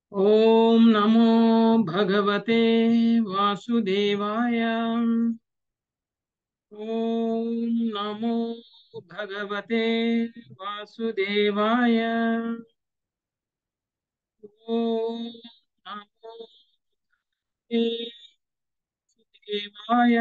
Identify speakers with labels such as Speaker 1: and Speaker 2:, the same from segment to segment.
Speaker 1: ॐ नमो भगवते वासुदेवाय ॐ नमो भगवते वासुदेवाय ॐ नमो देवाय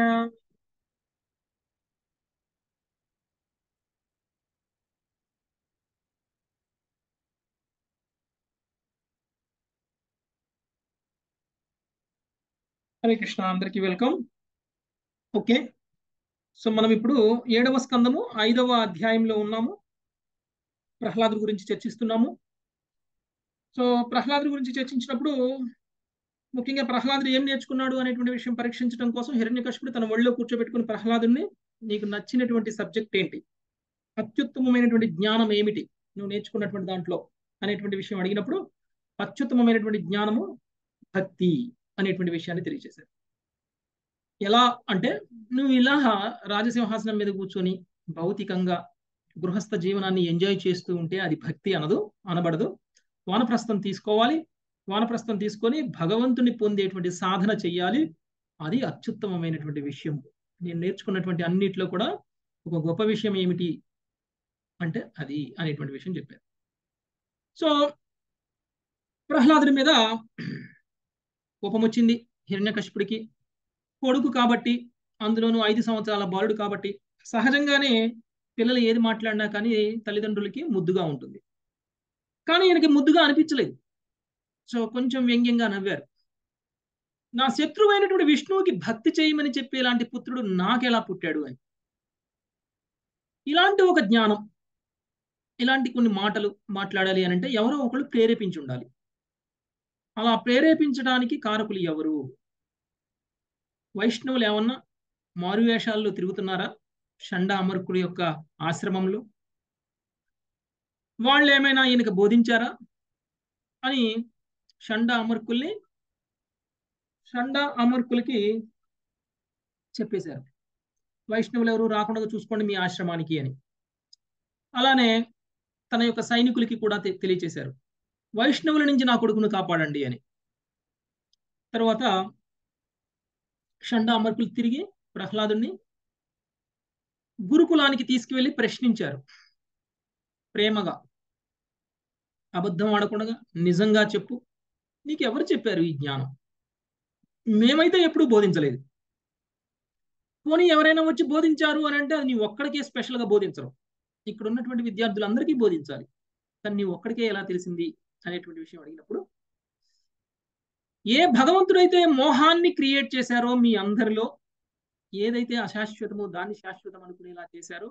Speaker 1: హరే కృష్ణ అందరికీ వెల్కమ్ ఓకే సో మనం ఇప్పుడు ఏడవ స్కందము ఐదవ అధ్యాయంలో ఉన్నాము ప్రహ్లాదు గురించి చర్చిస్తున్నాము సో ప్రహ్లాదు గురించి చర్చించినప్పుడు ముఖ్యంగా ప్రహ్లాదుడు ఏం నేర్చుకున్నాడు అనేటువంటి విషయం పరీక్షించడం కోసం హిరణ్యకశిపుడు తన ఒళ్ళో కూర్చోబెట్టుకుని ప్రహ్లాదుని నీకు నచ్చినటువంటి సబ్జెక్ట్ ఏంటి అత్యుత్తమమైనటువంటి జ్ఞానం ఏమిటి నువ్వు నేర్చుకున్నటువంటి దాంట్లో అనేటువంటి విషయం అడిగినప్పుడు అత్యుత్తమమైనటువంటి జ్ఞానము భక్తి అనేటువంటి విషయాన్ని తెలియజేశారు ఎలా అంటే నువ్వు ఇలా రాజసింహాసనం మీద కూర్చొని భౌతికంగా గృహస్థ జీవనాన్ని ఎంజాయ్ చేస్తూ ఉంటే అది భక్తి అనదు అనబడదు వానప్రస్థం తీసుకోవాలి వానప్రస్థం తీసుకొని భగవంతుని పొందేటువంటి సాధన చెయ్యాలి అది అత్యుత్తమమైనటువంటి విషయం నేను నేర్చుకున్నటువంటి అన్నిట్లో కూడా ఒక గొప్ప విషయం ఏమిటి అంటే అది అనేటువంటి విషయం చెప్పారు సో ప్రహ్లాదుడి మీద కోపం వచ్చింది హిరణ్యకశిపుడికి కొడుకు కాబట్టి అందులోనూ ఐదు సంవత్సరాల బాలుడు కాబట్టి సహజంగానే పిల్లలు ఏది మాట్లాడినా కానీ తల్లిదండ్రులకి ముద్దుగా ఉంటుంది కానీ ఈయనకి ముద్దుగా అనిపించలేదు సో కొంచెం వ్యంగ్యంగా నవ్వారు నా శత్రువైనటువంటి విష్ణువుకి భక్తి చేయమని చెప్పేలాంటి పుత్రుడు నాకెలా పుట్టాడు అని ఇలాంటి ఒక జ్ఞానం ఇలాంటి కొన్ని మాటలు మాట్లాడాలి అని అంటే ఎవరో ఒకళ్ళు ప్రేరేపించి ఉండాలి అలా ప్రేరేపించడానికి కారకులు ఎవరు వైష్ణవులు ఏమన్నా మారువేషాల్లో తిరుగుతున్నారా షండ అమర్కుడి యొక్క ఆశ్రమంలో వాళ్ళు ఏమైనా ఈయనకు బోధించారా అని షండ అమర్కుల్ని షండ అమర్కులకి చెప్పేశారు వైష్ణవులు ఎవరు రాకుండా చూసుకోండి మీ ఆశ్రమానికి అని అలానే తన యొక్క సైనికులకి కూడా తెలియచేశారు వైష్ణవుల నుంచి నా కొడుకును కాపాడండి అని తర్వాత షండ అమర్కులు తిరిగి ప్రహ్లాదుని గురుకులానికి తీసుకువెళ్ళి ప్రశ్నించారు ప్రేమగా అబద్ధం ఆడకుండా నిజంగా చెప్పు నీకు ఎవరు చెప్పారు ఈ జ్ఞానం మేమైతే ఎప్పుడూ బోధించలేదు పోనీ ఎవరైనా వచ్చి బోధించారు అని అంటే అది నీ ఒక్కడికే స్పెషల్గా బోధించరు ఇక్కడ ఉన్నటువంటి విద్యార్థులందరికీ బోధించాలి కానీ నీ ఒక్కడికే ఎలా తెలిసింది అనేటువంటి విషయం అడిగినప్పుడు ఏ భగవంతుడైతే మోహాన్ని క్రియేట్ చేశారో మీ అందరిలో ఏదైతే అశాశ్వతమో దాన్ని శాశ్వతం అనుకునేలా చేశారో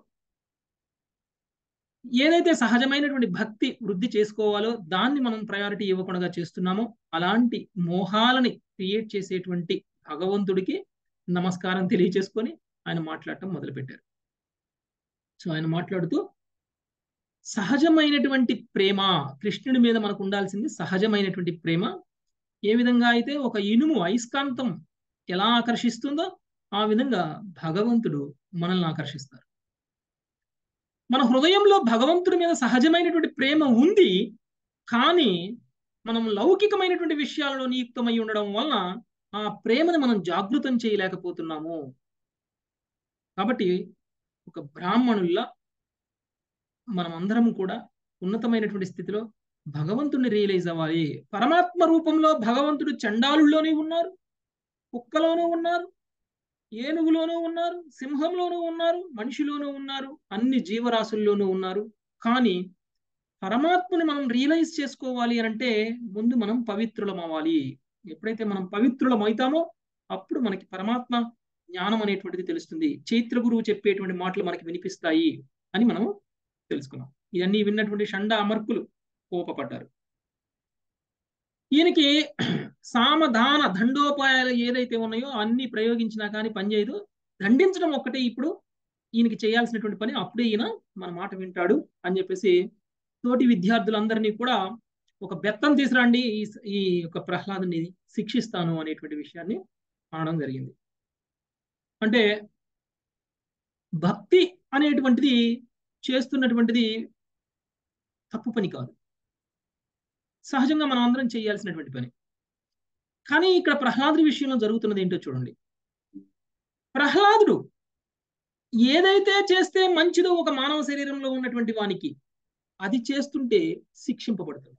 Speaker 1: ఏదైతే సహజమైనటువంటి భక్తి వృద్ధి చేసుకోవాలో దాన్ని మనం ప్రయారిటీ ఇవ్వకుండా చేస్తున్నామో అలాంటి మోహాలని క్రియేట్ చేసేటువంటి భగవంతుడికి నమస్కారం తెలియచేసుకొని ఆయన మాట్లాడటం మొదలుపెట్టారు సో ఆయన మాట్లాడుతూ సహజమైనటువంటి ప్రేమ కృష్ణుడి మీద మనకు ఉండాల్సింది సహజమైనటువంటి ప్రేమ ఏ విధంగా అయితే ఒక ఇనుము అయస్కాంతం ఎలా ఆకర్షిస్తుందో ఆ విధంగా భగవంతుడు మనల్ని ఆకర్షిస్తారు మన హృదయంలో భగవంతుడి మీద సహజమైనటువంటి ప్రేమ ఉంది కానీ మనం లౌకికమైనటువంటి విషయాలలో నియుక్తమై ఉండడం వలన ఆ ప్రేమను మనం జాగృతం చేయలేకపోతున్నాము కాబట్టి ఒక బ్రాహ్మణుల్లా మనం అందరం కూడా ఉన్నతమైనటువంటి స్థితిలో భగవంతుడిని రియలైజ్ అవ్వాలి పరమాత్మ రూపంలో భగవంతుడు చండాలుల్లోనే ఉన్నారు కుక్కలోనూ ఉన్నారు ఏనుగులోనూ ఉన్నారు సింహంలోనూ ఉన్నారు మనిషిలోనూ ఉన్నారు అన్ని జీవరాశుల్లోనూ ఉన్నారు కానీ పరమాత్మని మనం రియలైజ్ చేసుకోవాలి అని అంటే ముందు మనం పవిత్రులం అవ్వాలి ఎప్పుడైతే మనం పవిత్రులం అవుతామో అప్పుడు మనకి పరమాత్మ జ్ఞానం అనేటువంటిది తెలుస్తుంది చైత్ర గురువు చెప్పేటువంటి మాటలు మనకి వినిపిస్తాయి అని మనం తెలుసుకున్నాం ఇవన్నీ విన్నటువంటి షండ అమర్కులు కోపపడ్డారు ఈయనకి సామధాన దండోపాయాలు ఏదైతే ఉన్నాయో అన్ని ప్రయోగించినా కానీ పనిచేయదు దండించడం ఒక్కటే ఇప్పుడు ఈయనకి చేయాల్సినటువంటి పని అప్పుడే ఈయన మన మాట వింటాడు అని చెప్పేసి తోటి విద్యార్థులందరినీ కూడా ఒక బెత్తం తీసుకురండి ఈ ఈ యొక్క ప్రహ్లాదుని శిక్షిస్తాను అనేటువంటి విషయాన్ని అనడం జరిగింది అంటే భక్తి అనేటువంటిది చేస్తున్నటువంటిది తప్పు పని కాదు సహజంగా మనం అందరం చేయాల్సినటువంటి పని కానీ ఇక్కడ ప్రహ్లాదుడి విషయంలో జరుగుతున్నది ఏంటో చూడండి ప్రహ్లాదుడు ఏదైతే చేస్తే మంచిదో ఒక మానవ శరీరంలో ఉన్నటువంటి వానికి అది చేస్తుంటే శిక్షింపబడుతుంది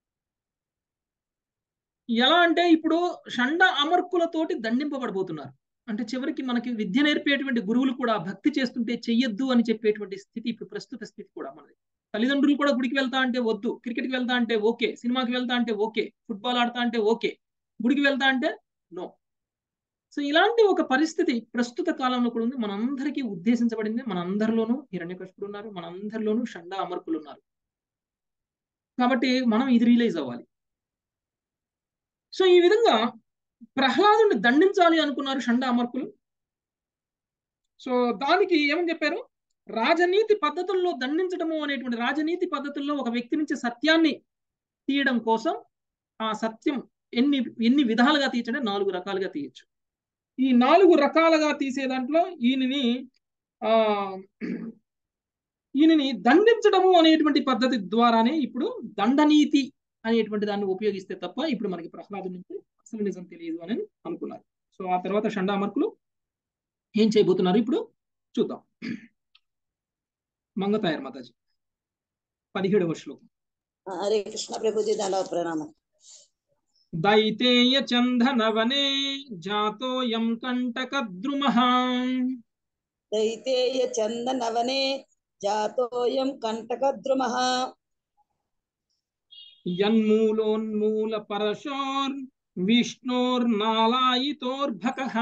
Speaker 1: ఎలా అంటే ఇప్పుడు షండ అమర్కులతోటి దండింపబడిపోతున్నారు అంటే చివరికి మనకి విద్య నేర్పేటువంటి గురువులు కూడా భక్తి చేస్తుంటే చెయ్యొద్దు అని చెప్పేటువంటి స్థితి ఇప్పుడు ప్రస్తుత స్థితి కూడా మనది తల్లిదండ్రులు కూడా గుడికి వెళ్తా అంటే వద్దు క్రికెట్కి వెళ్తా అంటే ఓకే సినిమాకి వెళ్తా అంటే ఓకే ఫుట్బాల్ ఆడతా అంటే ఓకే గుడికి వెళ్తా అంటే నో సో ఇలాంటి ఒక పరిస్థితి ప్రస్తుత కాలంలో కూడా ఉంది మనందరికీ ఉద్దేశించబడింది మనందరిలోనూ హిరణ్యకృష్ణుడు ఉన్నారు మనందరిలోనూ షండ అమర్కులు ఉన్నారు కాబట్టి మనం ఇది రియలైజ్ అవ్వాలి సో ఈ విధంగా ప్రహ్లాదుని దండించాలి అనుకున్నారు షండ అమర్కులు సో దానికి ఏమని చెప్పారు రాజనీతి పద్ధతుల్లో దండించడము అనేటువంటి రాజనీతి పద్ధతుల్లో ఒక వ్యక్తి నుంచి సత్యాన్ని తీయడం కోసం ఆ సత్యం ఎన్ని ఎన్ని విధాలుగా తీయచ్చంటే నాలుగు రకాలుగా తీయచ్చు ఈ నాలుగు రకాలుగా తీసే దాంట్లో ఈయనని ఆ ఈయనని దండించడము అనేటువంటి పద్ధతి ద్వారానే ఇప్పుడు దండనీతి అనేటువంటి దాన్ని ఉపయోగిస్తే తప్ప ఇప్పుడు మనకి ప్రహ్లాదు నుంచి అసలు నిజం తెలియదు అని అనుకున్నారు సో ఆ తర్వాత షండామర్కులు ఏం చేయబోతున్నారు ఇప్పుడు చూద్దాం మంగతాయర్ మాతాజీ పదిహేడవ శ్లోకం
Speaker 2: హరే కృష్ణ ప్రభుజీ దండవత్ ప్రణామం
Speaker 1: దైతేయ చందనవనే జాతోయం కంటకద్రుమః
Speaker 2: దైతేయ చందనవనే జాతోయం కంటకద్రుమః
Speaker 1: యన్మూలోన్మూల పరశోర్ విష్ణోర్నాలాయితోర్భకః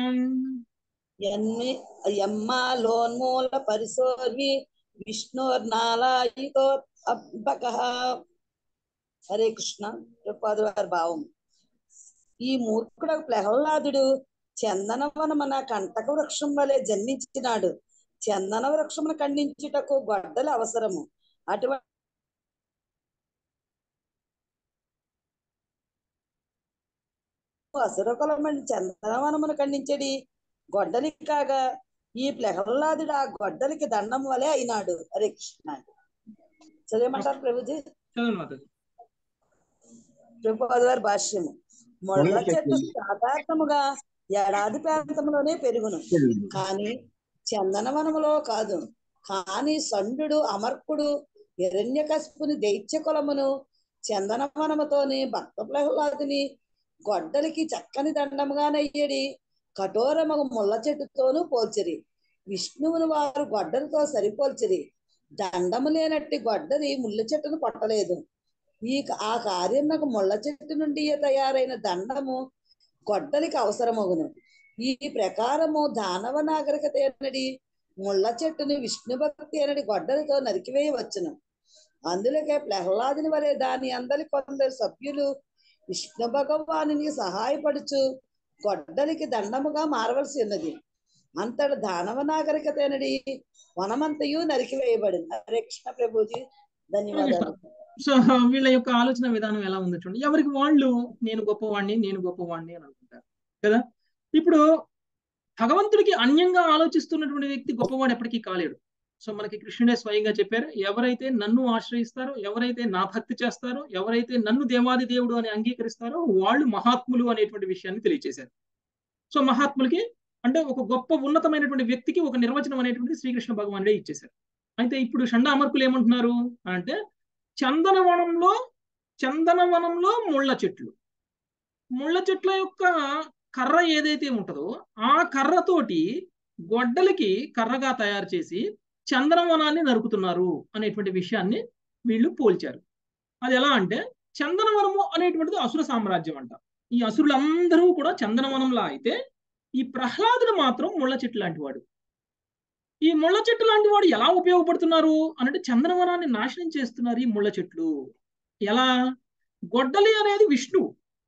Speaker 2: యన్మి యమ్మాలోన్మూల పరిశోర్వి విష్ణోర్నాలాయితో అబ్బకః హరే కృష్ణ ప్రభుపాదుల వారి భావం ఈ మూర్ఖుడు ప్రహ్లాదుడు చందనవనమన కంటక వృక్షం వలె జన్మించినాడు చందన వృక్షమును ఖండించుటకు గొడ్డలు అవసరము అటువంటి అసురకులమని చందనవనమును ఖండించడి గొడ్డలి కాగా ఈ ప్రహ్లాదుడు ఆ గొడ్డలికి దండం వలె అయినాడు హరే కృష్ణ చదివమంటారు ప్రభుజీ
Speaker 1: చదవండి మాతాజీ
Speaker 2: ప్రభుపాద వారి భాష్యము ముళ్ళ చెట్టు సాధారణముగా ఏడాది ప్రాంతంలోనే పెరుగును కానీ చందనవనములో కాదు కాని సండు అమర్కుడు హిరణ్యకశిపుని దైత్య కులమును చందనవనముతోని భక్త ప్రహ్లాదుని గొడ్డలికి చక్కని దండముగా నయ్యడి కఠోరమగు ముళ్ళ చెట్టుతోనూ పోల్చిరి విష్ణువుని వారు గొడ్డలతో సరిపోల్చిరి దండము లేనట్టి గొడ్డలి ముళ్ళ చెట్టును కొట్టలేదు ఈ ఆ కార్యమునకు ముళ్ళ చెట్టు నుండి తయారైన దండము గొడ్డలికి అవసరమగును ఈ ప్రకారము దానవ నాగరికత ఏనడి ముళ్ళ చెట్టుని విష్ణు భక్తి అనడి గొడ్డలితో నరికివేయవచ్చును అందులోకే ప్రహ్లాదుని వలె దాని అందరి కొందరు సభ్యులు విష్ణు భగవానుని సహాయపడుచు గొడ్డలికి దండముగా మారవలసి ఉన్నది అంతటి దానవ నాగరికత అనడి వనమంతయు నరికివేయబడింది హరే కృష్ణ ప్రభుజీ ధన్యవాదాలు
Speaker 1: సో వీళ్ళ యొక్క ఆలోచన విధానం ఎలా ఉందో చూడండి ఎవరికి వాళ్ళు నేను గొప్పవాణ్ణి నేను గొప్పవాణ్ణి అని అనుకుంటారు కదా ఇప్పుడు భగవంతుడికి అన్యంగా ఆలోచిస్తున్నటువంటి వ్యక్తి గొప్పవాడు ఎప్పటికీ కాలేడు సో మనకి కృష్ణుడే స్వయంగా చెప్పారు ఎవరైతే నన్ను ఆశ్రయిస్తారో ఎవరైతే నా భక్తి చేస్తారో ఎవరైతే నన్ను దేవాది దేవుడు అని అంగీకరిస్తారో వాళ్ళు మహాత్ములు అనేటువంటి విషయాన్ని తెలియజేశారు సో మహాత్ములకి అంటే ఒక గొప్ప ఉన్నతమైనటువంటి వ్యక్తికి ఒక నిర్వచనం అనేటువంటి శ్రీకృష్ణ భగవానుడే ఇచ్చేశారు అయితే ఇప్పుడు షండ అమర్కులు ఏమంటున్నారు అంటే చందనవనంలో చందనవనంలో ముళ్ళ చెట్లు ముళ్ళ చెట్ల యొక్క కర్ర ఏదైతే ఉంటుందో ఆ కర్రతోటి గొడ్డలికి కర్రగా తయారు చేసి చందనవనాన్ని నరుకుతున్నారు అనేటువంటి విషయాన్ని వీళ్ళు పోల్చారు అది ఎలా అంటే చందనవనము అనేటువంటిది అసుర సామ్రాజ్యం అంట ఈ అసురులందరూ కూడా చందనవనంలా అయితే ఈ ప్రహ్లాదుడు మాత్రం ముళ్ళ చెట్టు లాంటి వాడు ఈ ముళ్ళ చెట్టు లాంటి వాడు ఎలా ఉపయోగపడుతున్నారు అంటే చందనవనాన్ని నాశనం చేస్తున్నారు ఈ ముళ్ళ చెట్లు ఎలా గొడ్డలి అనేది విష్ణువు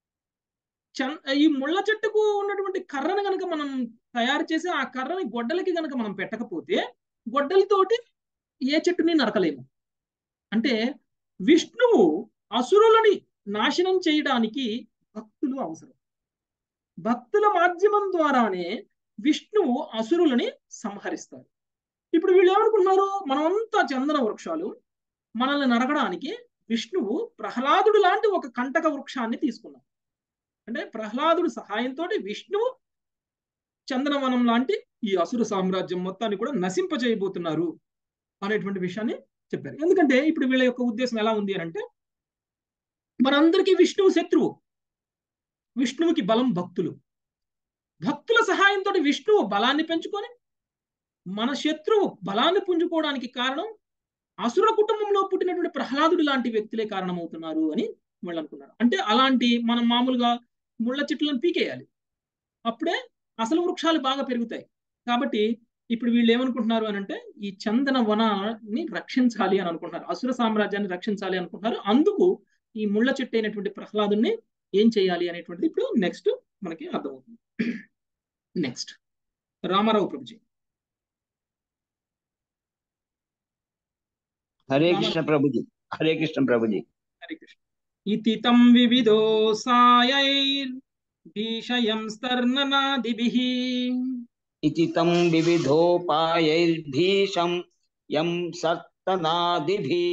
Speaker 1: ఈ ముళ్ళ చెట్టుకు ఉన్నటువంటి కర్రను గనక మనం తయారు చేసి ఆ కర్రని గొడ్డలికి గనక మనం పెట్టకపోతే గొడ్డలితోటి ఏ చెట్టుని నరకలేము అంటే విష్ణువు అసురులని నాశనం చేయడానికి భక్తులు అవసరం భక్తుల మాధ్యమం ద్వారానే విష్ణువు అసురులని సంహరిస్తారు ఇప్పుడు వీళ్ళు ఏమనుకుంటున్నారు మనమంతా చందన వృక్షాలు మనల్ని నరకడానికి విష్ణువు ప్రహ్లాదుడు లాంటి ఒక కంటక వృక్షాన్ని తీసుకున్నాడు అంటే ప్రహ్లాదుడు సహాయంతో విష్ణువు చందనవనం లాంటి ఈ అసుర సామ్రాజ్యం మొత్తాన్ని కూడా నశింపజేయబోతున్నారు అనేటువంటి విషయాన్ని చెప్పారు ఎందుకంటే ఇప్పుడు వీళ్ళ యొక్క ఉద్దేశం ఎలా ఉంది అని అంటే మనందరికీ విష్ణువు శత్రువు విష్ణువుకి బలం భక్తులు భక్తుల సహాయంతో విష్ణువు బలాన్ని పెంచుకొని మన శత్రువు బలాన్ని పుంజుకోవడానికి కారణం అసుర కుటుంబంలో పుట్టినటువంటి ప్రహ్లాదుడు లాంటి వ్యక్తులే కారణమవుతున్నారు అని వాళ్ళు అనుకున్నారు అంటే అలాంటి మనం మామూలుగా ముళ్ళ చెట్లను పీకేయాలి అప్పుడే అసలు వృక్షాలు బాగా పెరుగుతాయి కాబట్టి ఇప్పుడు వీళ్ళు ఏమనుకుంటున్నారు అని అంటే ఈ చందన వనాన్ని రక్షించాలి అని అనుకుంటున్నారు అసుర సామ్రాజ్యాన్ని రక్షించాలి అనుకుంటున్నారు అందుకు ఈ ముళ్ళ చెట్టు అయినటువంటి ప్రహ్లాదుని ఏం చేయాలి అనేటువంటిది ఇప్పుడు నెక్స్ట్ మనకి అర్థమవుతుంది నెక్స్ట్ రామారావు ప్రభుజీ
Speaker 3: హరే కృష్ణ ప్రభుజీ హరే కృష్ణ ప్రభుజీ
Speaker 1: హరే కృష్ణ ఇతితం వివిధో సాయైర్ భీషయం స్తర్ణనాదిభిః
Speaker 3: ఇతి తం వివిధోపాయైర్భీషం యం సర్తనాదిభి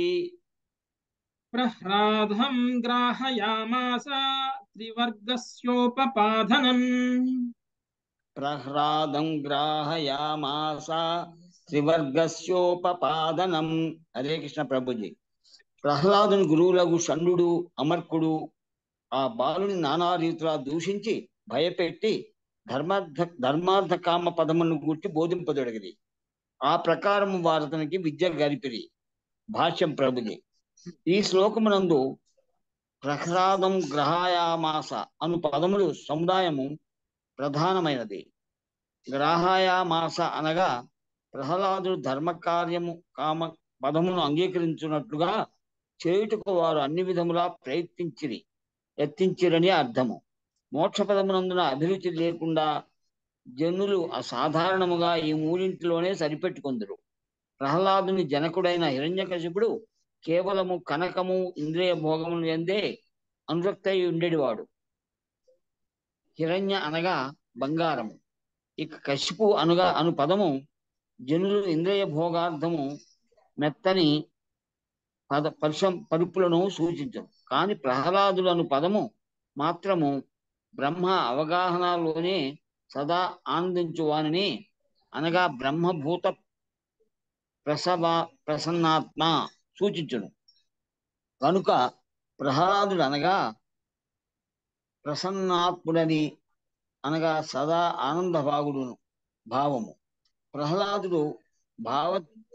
Speaker 1: ప్రహ్లాదం గ్రాహయామాస త్రివర్గస్యోపపాదనం
Speaker 3: ప్రహ్లాదం గ్రాహయామాస త్రివర్గస్యోపపాదనం హరే కృష్ణ ప్రభుజీ ప్రహ్లాదుని గురువులకు షండు అమర్కుడు ఆ బాలుని నానా రీతిలా దూషించి భయపెట్టి ధర్మార్థ ధర్మార్థ కామ పదములను గుర్తి బోధింపదొడగిరి ఆ ప్రకారము వారతనికి విద్య గరిపిరి భాష్యం ప్రభుజీ ఈ శ్లోకమునందు ప్రహ్లాదం గ్రహాయామాస అను పదములు సముదాయము ప్రధానమైనది గ్రహాయామాస అనగా ప్రహ్లాదుడు ధర్మకార్యము కామ పదమును అంగీకరించున్నట్లుగా చేయుటకు వారు అన్ని విధములా ప్రయత్నించిరి యత్నించిరని అర్థము మోక్ష పదమునందున అభిరుచి లేకుండా జనులు అసాధారణముగా ఈ మూడింటిలోనే సరిపెట్టుకుందరు ప్రహ్లాదుని జనకుడైన హిరణ్యకశిపుడు కేవలము కనకము ఇంద్రియ భోగములు ఎందే అనురక్తై ఉండేవాడు హిరణ్య అనగా బంగారము ఇక కశిపు అనుగా అను పదము జనులు ఇంద్రియ భోగార్థము మెత్తని పద పరుషం పరుపులను సూచించరు కానీ ప్రహ్లాదులు అను పదము మాత్రము బ్రహ్మ అవగాహనలోనే సదా ఆనందించువాని అనగా బ్రహ్మభూత ప్రసవ ప్రసన్నాత్మ సూచించును కనుక ప్రహ్లాదుడు అనగా ప్రసన్నాత్ముడని అనగా సదా ఆనందభాగుడును భావము ప్రహ్లాదుడు భావ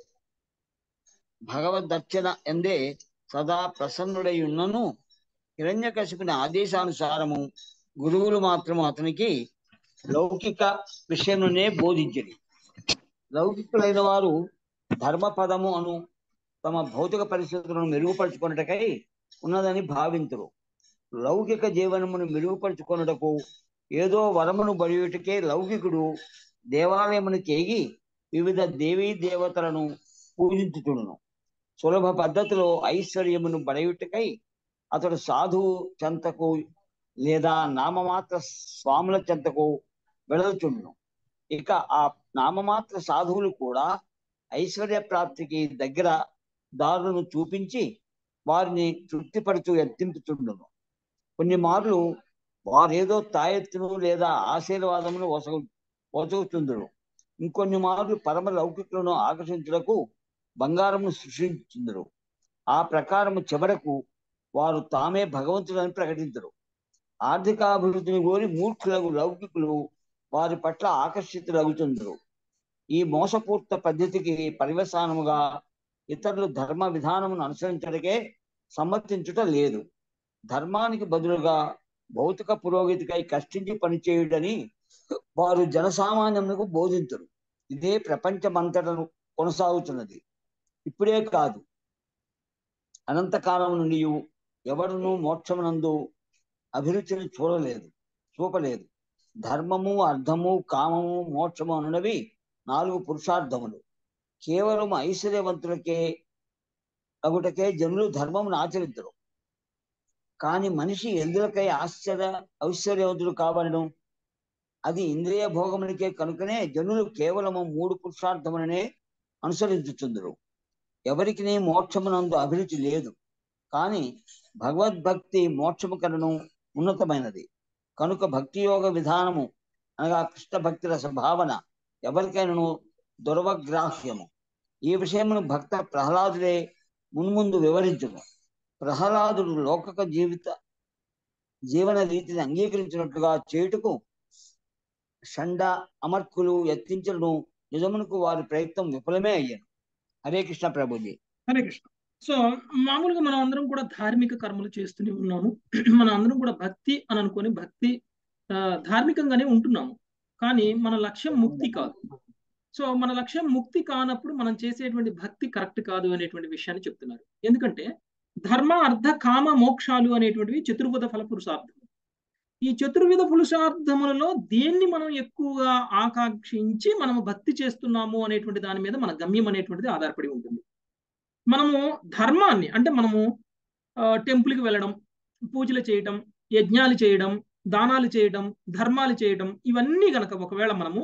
Speaker 3: భగవద్దర్చన ఎందే సదా ప్రసన్నుడై ఉన్నను హిరణ్యకశిపుని ఆదేశానుసారము గురువులు మాత్రము అతనికి లౌకిక విషయమునే బోధించింది లౌకికులైన వారు ధర్మపదము అను తమ భౌతిక పరిస్థితులను మెరుగుపరుచుకొనుటకై ఉన్నదని భావింతురు లౌకిక జీవనమును మెరుగుపరుచుకొనుటకు ఏదో వరమును బడియుటకే లౌకికుడు దేవాలయమును కేగి వివిధ దేవీ దేవతలను పూజించుచుడును సులభ పద్ధతిలో ఐశ్వర్యమును బడయుటకై అతడు సాధువు చెంతకు లేదా నామమాత్ర స్వాముల చెంతకు వెళుచుండును ఇక ఆ నామమాత్ర సాధువులు కూడా ఐశ్వర్య ప్రాప్తికి దగ్గర దారులను చూపించి వారిని తృప్తిపడుతూ ఎత్తింపుతుండును కొన్ని మార్లు వారేదో తాయెత్తును లేదా ఆశీర్వాదమును వసగు వసగుతుందురు ఇంకొన్ని మార్లు పరమ లౌకికులను ఆకర్షించుటకు బంగారమును సృష్టించుందరు ఆ ప్రకారము చివరకు వారు తామే భగవంతుడని ప్రకటించరు ఆర్థికాభివృద్ధిని కోరి మూర్ఖులకు లౌకికులు వారి పట్ల ఆకర్షితులవుతుందరు ఈ మోసపూర్త పద్ధతికి పర్యవసానముగా ఇతరులు ధర్మ విధానమును అనుసరించడకే సమ్మతించుట లేదు ధర్మానికి బదులుగా భౌతిక పురోగతికై కష్టించి పనిచేయుడని వారు జనసామాన్యములకు బోధించరు ఇదే ప్రపంచమంతటను కొనసాగుతున్నది ఇప్పుడే కాదు అనంతకాలం నుండి ఎవరును మోక్షమునందు అభిరుచిని చూడలేదు చూపలేదు ధర్మము అర్థము కామము మోక్షము అనునవి నాలుగు పురుషార్థములు కేవలం ఐశ్వర్యవంతులకే అగుటకే జనులు ధర్మమును ఆచరిద్దరు కానీ మనిషి ఎందులకై ఆశ్చర్య ఐశ్వర్యవంతుడు కావడం అది ఇంద్రియ భోగమునికే కనుకనే జనులు కేవలము మూడు పురుషార్థములనే అనుసరించుచుందరు ఎవరికి మోక్షమునందు అభిరుచి లేదు కానీ భగవద్భక్తి మోక్షము కలను ఉన్నతమైనది కనుక భక్తి యోగ విధానము అనగా కృష్ణ భక్తి రస భావన ఎవరికైనాను దుర్వగ్రాహ్యము ఈ విషయమును భక్త ప్రహ్లాదుడే మున్ముందు వివరించును ప్రహ్లాదుడు లోకక జీవిత జీవన రీతిని అంగీకరించినట్లుగా చేయుటకు షండ అమర్కులు యత్నించను నిజమునకు వారి ప్రయత్నం విఫలమే అయ్యాను హరే కృష్ణ ప్రభుజీ
Speaker 1: హరే కృష్ణ సో మామూలుగా మనం అందరం కూడా ధార్మిక కర్మలు చేస్తూనే ఉన్నాము మనం అందరం కూడా భక్తి అని అనుకొని భక్తి ఆ, ధార్మికంగానే ఉంటున్నాము కానీ మన లక్ష్యం ముక్తి కాదు సో మన లక్ష్యం ముక్తి కానప్పుడు మనం చేసేటువంటి భక్తి కరెక్ట్ కాదు అనేటువంటి విషయాన్ని చెప్తున్నారు ఎందుకంటే ధర్మ అర్థ కామ మోక్షాలు అనేటువంటివి చతుర్విధ ఫల పురుషార్థం ఈ చతుర్విధ పురుషార్థములలో దేన్ని మనం ఎక్కువగా ఆకాంక్షించి మనము భక్తి చేస్తున్నాము అనేటువంటి దాని మీద మన గమ్యం అనేటువంటిది ఆధారపడి ఉంటుంది మనము ధర్మాన్ని అంటే మనము ఆ, టెంపుల్కి వెళ్ళడం పూజలు చేయడం యజ్ఞాలు చేయడం దానాలు చేయడం ధర్మాలు చేయడం ఇవన్నీ గనక ఒకవేళ మనము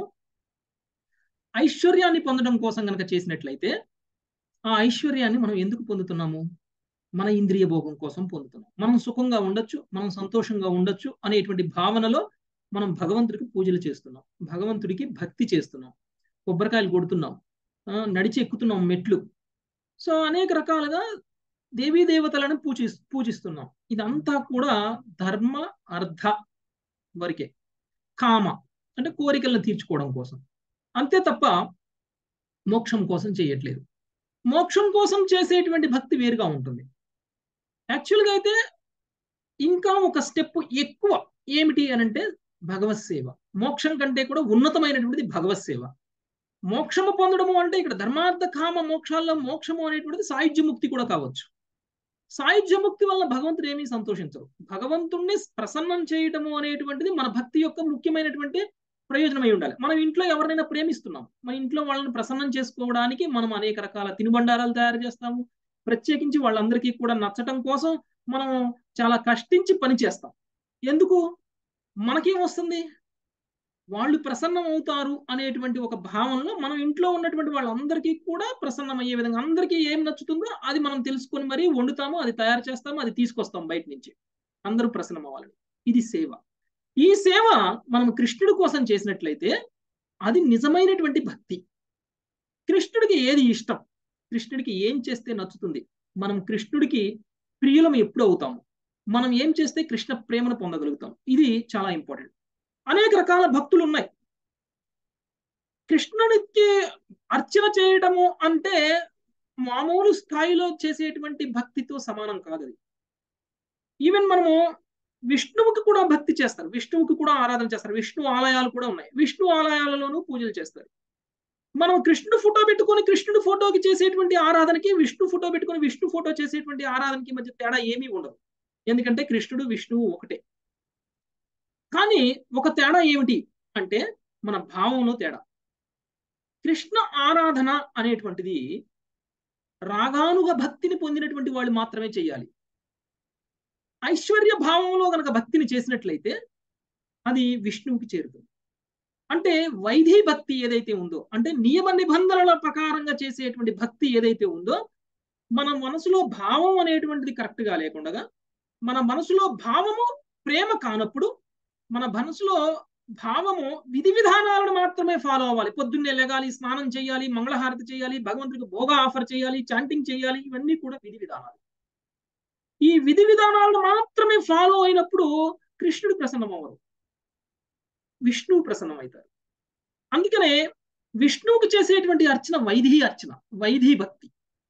Speaker 1: ఐశ్వర్యాన్ని పొందడం కోసం గనక చేసినట్లయితే ఆ ఐశ్వర్యాన్ని మనం ఎందుకు పొందుతున్నాము మన ఇంద్రియ భోగం కోసం పొందుతున్నాం మనం సుఖంగా ఉండొచ్చు మనం సంతోషంగా ఉండొచ్చు అనేటువంటి భావనలో మనం భగవంతుడికి పూజలు చేస్తున్నాం భగవంతుడికి భక్తి చేస్తున్నాం కొబ్బరికాయలు కొడుతున్నాం ఆ, నడిచి ఎక్కుతున్నాం మెట్లు సో అనేక రకాలుగా దేవీ దేవతలను పూజి పూజిస్తున్నాం ఇదంతా కూడా ధర్మ అర్థ వరకే కామ అంటే కోరికలను తీర్చుకోవడం కోసం అంతే తప్ప మోక్షం కోసం చేయట్లేదు మోక్షం కోసం చేసేటువంటి భక్తి వేరుగా ఉంటుంది యాక్చువల్గా అయితే ఇంకా ఒక స్టెప్ ఎక్కువ ఏమిటి అని అంటే భగవత్ సేవ మోక్షం కంటే కూడా ఉన్నతమైనటువంటిది భగవత్ సేవ మోక్షము పొందడము అంటే ఇక్కడ ధర్మార్థ కామ మోక్షాల్లో మోక్షము అనేటువంటిది సాయుధ్య ముక్తి కూడా కావచ్చు సాయుధ్య ముక్తి వల్ల భగవంతుడు ఏమీ సంతోషించరు భగవంతుణ్ణి ప్రసన్నం చేయటము అనేటువంటిది మన భక్తి యొక్క ముఖ్యమైనటువంటి ప్రయోజనమై ఉండాలి మనం ఇంట్లో ఎవరినైనా ప్రేమిస్తున్నాం మన ఇంట్లో వాళ్ళని ప్రసన్నం చేసుకోవడానికి మనం అనేక రకాల తినుబండారాలు తయారు చేస్తాము ప్రత్యేకించి వాళ్ళందరికీ కూడా నచ్చటం కోసం మనం చాలా కష్టించి పని చేస్తాం ఎందుకు మనకేం వస్తుంది వాళ్ళు ప్రసన్నం అవుతారు అనేటువంటి ఒక భావనలో మనం ఇంట్లో ఉన్నటువంటి వాళ్ళందరికీ కూడా ప్రసన్నం అయ్యే విధంగా అందరికీ ఏం నచ్చుతుందో అది మనం తెలుసుకొని మరీ వండుతాము అది తయారు చేస్తాము అది తీసుకొస్తాం బయట నుంచి అందరూ ప్రసన్నం అవ్వాలని ఇది సేవ ఈ సేవ మనం కృష్ణుడి కోసం చేసినట్లయితే అది నిజమైనటువంటి భక్తి కృష్ణుడికి ఏది ఇష్టం కృష్ణుడికి ఏం చేస్తే నచ్చుతుంది మనం కృష్ణుడికి ప్రియులం ఎప్పుడు అవుతాము మనం ఏం చేస్తే కృష్ణ ప్రేమను పొందగలుగుతాం ఇది చాలా ఇంపార్టెంట్ అనేక రకాల భక్తులు ఉన్నాయి కృష్ణుడికి అర్చన చేయడము అంటే మామూలు స్థాయిలో చేసేటువంటి భక్తితో సమానం కాదు అది ఈవెన్ మనము విష్ణువుకి కూడా భక్తి చేస్తారు విష్ణువుకి కూడా ఆరాధన చేస్తారు విష్ణు ఆలయాలు కూడా ఉన్నాయి విష్ణు ఆలయాలలోనూ పూజలు చేస్తారు మనం కృష్ణుడు ఫోటో పెట్టుకొని కృష్ణుడు ఫోటోకి చేసేటువంటి ఆరాధనకి విష్ణు ఫోటో పెట్టుకొని విష్ణు ఫోటో చేసేటువంటి ఆరాధనకి మధ్య తేడా ఏమీ ఉండదు ఎందుకంటే కృష్ణుడు విష్ణువు ఒకటే కానీ ఒక తేడా ఏమిటి అంటే మన భావంలో తేడా కృష్ణ ఆరాధన అనేటువంటిది రాగానుగ భక్తిని పొందినటువంటి వాళ్ళు మాత్రమే చేయాలి ఐశ్వర్య భావంలో గనక భక్తిని చేసినట్లయితే అది విష్ణువుకి చేరుతుంది అంటే వైధి భక్తి ఏదైతే ఉందో అంటే నియమ నిబంధనల ప్రకారంగా చేసేటువంటి భక్తి ఏదైతే ఉందో మన మనసులో భావం అనేటువంటిది కరెక్ట్గా లేకుండా మన మనసులో భావము ప్రేమ కానప్పుడు మన మనసులో భావము విధి విధానాలను మాత్రమే ఫాలో అవ్వాలి పొద్దున్నే లెగాలి స్నానం చేయాలి మంగళహారతి చేయాలి భగవంతుడికి భోగ ఆఫర్ చేయాలి చాంటింగ్ చేయాలి ఇవన్నీ కూడా విధి విధానాలు ఈ విధి విధానాలను మాత్రమే ఫాలో అయినప్పుడు కృష్ణుడు ప్రసన్నం అవ్వరు విష్ణువు ప్రసన్నం అవుతారు అందుకనే విష్ణువుకి చేసేటువంటి అర్చన వైధి అర్చన వైధి భక్తి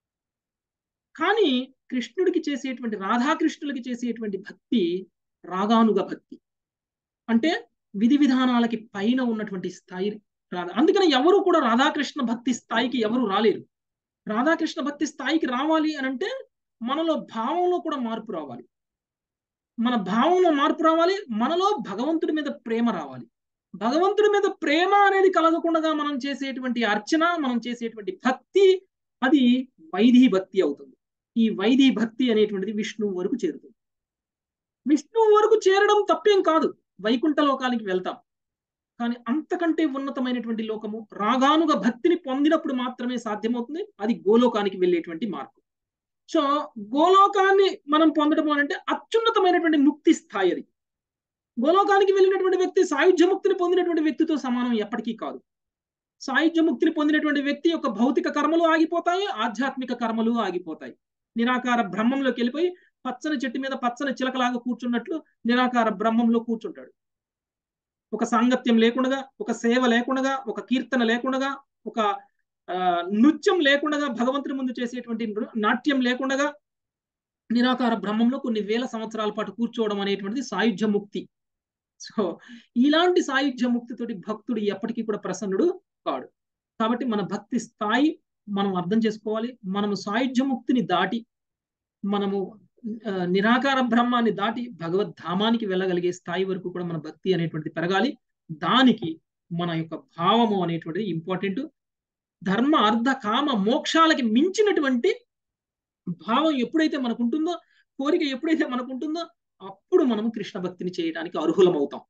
Speaker 1: కానీ కృష్ణుడికి చేసేటువంటి రాధాకృష్ణులకి చేసేటువంటి భక్తి రాగానుగ భక్తి అంటే విధి విధానాలకి పైన ఉన్నటువంటి స్థాయి రాధా అందుకని ఎవరు కూడా రాధాకృష్ణ భక్తి స్థాయికి ఎవరు రాలేరు రాధాకృష్ణ భక్తి స్థాయికి రావాలి అని అంటే మనలో భావంలో కూడా మార్పు రావాలి మన భావంలో మార్పు రావాలి మనలో భగవంతుడి మీద ప్రేమ రావాలి భగవంతుడి మీద ప్రేమ అనేది కలగకుండా మనం చేసేటువంటి అర్చన మనం చేసేటువంటి భక్తి అది వైధి భక్తి అవుతుంది ఈ వైధి భక్తి అనేటువంటిది విష్ణువు వరకు చేరుతుంది విష్ణువు వరకు చేరడం తప్పేం కాదు వైకుంఠ లోకానికి వెళ్తాం కానీ అంతకంటే ఉన్నతమైనటువంటి లోకము రాగానుగా భక్తిని పొందినప్పుడు మాత్రమే సాధ్యమవుతుంది అది గోలోకానికి వెళ్ళేటువంటి మార్గం సో గోలోకాన్ని మనం పొందడం అంటే అత్యున్నతమైనటువంటి ముక్తి స్థాయి అది గోలోకానికి వెళ్ళినటువంటి వ్యక్తి సాయుధ్య ముక్తిని పొందినటువంటి వ్యక్తితో సమానం ఎప్పటికీ కాదు సాయుధ్య ముక్తిని పొందినటువంటి వ్యక్తి యొక్క భౌతిక కర్మలు ఆగిపోతాయి ఆధ్యాత్మిక కర్మలు ఆగిపోతాయి నిరాకార బ్రహ్మంలోకి వెళ్ళిపోయి పచ్చని చెట్టు మీద పచ్చని చిలకలాగా కూర్చున్నట్లు నిరాకార బ్రహ్మంలో కూర్చుంటాడు ఒక సాంగత్యం లేకుండా ఒక సేవ లేకుండా ఒక కీర్తన లేకుండా ఒక ఆ, నృత్యం లేకుండా భగవంతుని ముందు చేసేటువంటి నృ- నాట్యం లేకుండా నిరాకార బ్రహ్మంలో కొన్ని వేల సంవత్సరాల పాటు కూర్చోవడం అనేటువంటిది సాయుధ్య ముక్తి సో ఇలాంటి సాయుధ్య ముక్తితోటి భక్తుడు ఎప్పటికీ కూడా ప్రసన్నుడు కాడు కాబట్టి మన భక్తి స్థాయి మనం అర్థం చేసుకోవాలి మనము సాయుధ్య ముక్తిని దాటి మనము ఆ, నిరాకార బ్రహ్మాన్ని దాటి భగవద్ధామానికి వెళ్ళగలిగే స్థాయి వరకు కూడా మన భక్తి అనేటువంటిది పెరగాలి దానికి మన యొక్క భావము అనేటువంటిది ఇంపార్టెంట్ ధర్మ అర్థ కామ మోక్షాలకి మించినటువంటి భావం ఎప్పుడైతే మనకు ఉంటుందో కోరిక ఎప్పుడైతే మనకు ఉంటుందో అప్పుడు మనం కృష్ణ భక్తిని చేయడానికి అర్హులం అవుతాం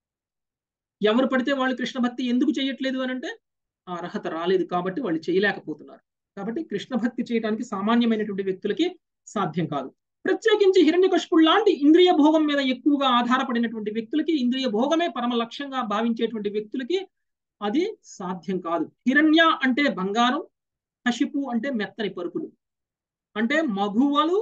Speaker 1: ఎవరు పడితే వాళ్ళు కృష్ణ భక్తి ఎందుకు చేయట్లేదు అని అంటే ఆ అర్హత రాలేదు కాబట్టి వాళ్ళు చేయలేకపోతున్నారు కాబట్టి కృష్ణ భక్తి చేయడానికి సామాన్యమైనటువంటి వ్యక్తులకి సాధ్యం కాదు ప్రత్యేకించి హిరణ్యకశిపుడు లాంటి ఇంద్రియ భోగం మీద ఎక్కువగా ఆధారపడినటువంటి వ్యక్తులకి ఇంద్రియ భోగమే పరమ లక్ష్యంగా భావించేటువంటి వ్యక్తులకి అది సాధ్యం కాదు హిరణ్య అంటే బంగారం కశిపు అంటే మెత్తని పరుపులు అంటే మగువలు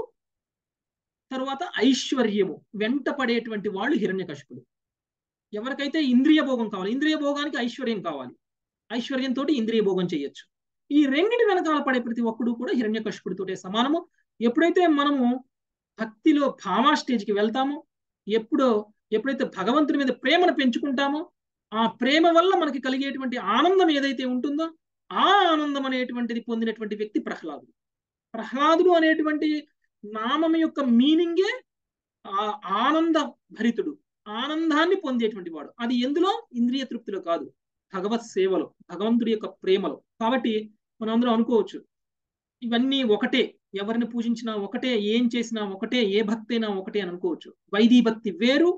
Speaker 1: తరువాత ఐశ్వర్యము వెంట పడేటువంటి వాళ్ళు హిరణ్యకశిపులు ఎవరికైతే ఇంద్రియ భోగం కావాలి ఇంద్రియ భోగానికి ఐశ్వర్యం కావాలి ఐశ్వర్యంతో ఇంద్రియ భోగం చేయొచ్చు ఈ రెండింటి వెనకాల పడే ప్రతి ఒక్కడు కూడా హిరణ్యకశిపుడితోటే సమానము ఎప్పుడైతే మనము భక్తిలో భావా స్టేజ్కి వెళ్తామో ఎప్పుడో ఎప్పుడైతే భగవంతుని మీద ప్రేమను పెంచుకుంటామో ఆ ప్రేమ వల్ల మనకి కలిగేటువంటి ఆనందం ఏదైతే ఉంటుందో ఆ ఆనందం అనేటువంటిది పొందినటువంటి వ్యక్తి ప్రహ్లాదుడు ప్రహ్లాదుడు అనేటువంటి నామం యొక్క మీనింగే ఆ ఆనంద భరితుడు ఆనందాన్ని పొందేటువంటి వాడు అది ఎందులో ఇంద్రియ తృప్తిలో కాదు భగవత్ సేవలో భగవంతుడి యొక్క ప్రేమలో కాబట్టి మనం అందరం అనుకోవచ్చు ఇవన్నీ ఒకటే ఎవరిని పూజించినా ఒకటే ఏం చేసినా ఒకటే ఏ భక్తి అయినా ఒకటే అని అనుకోవచ్చు వైదీ భక్తి వేరు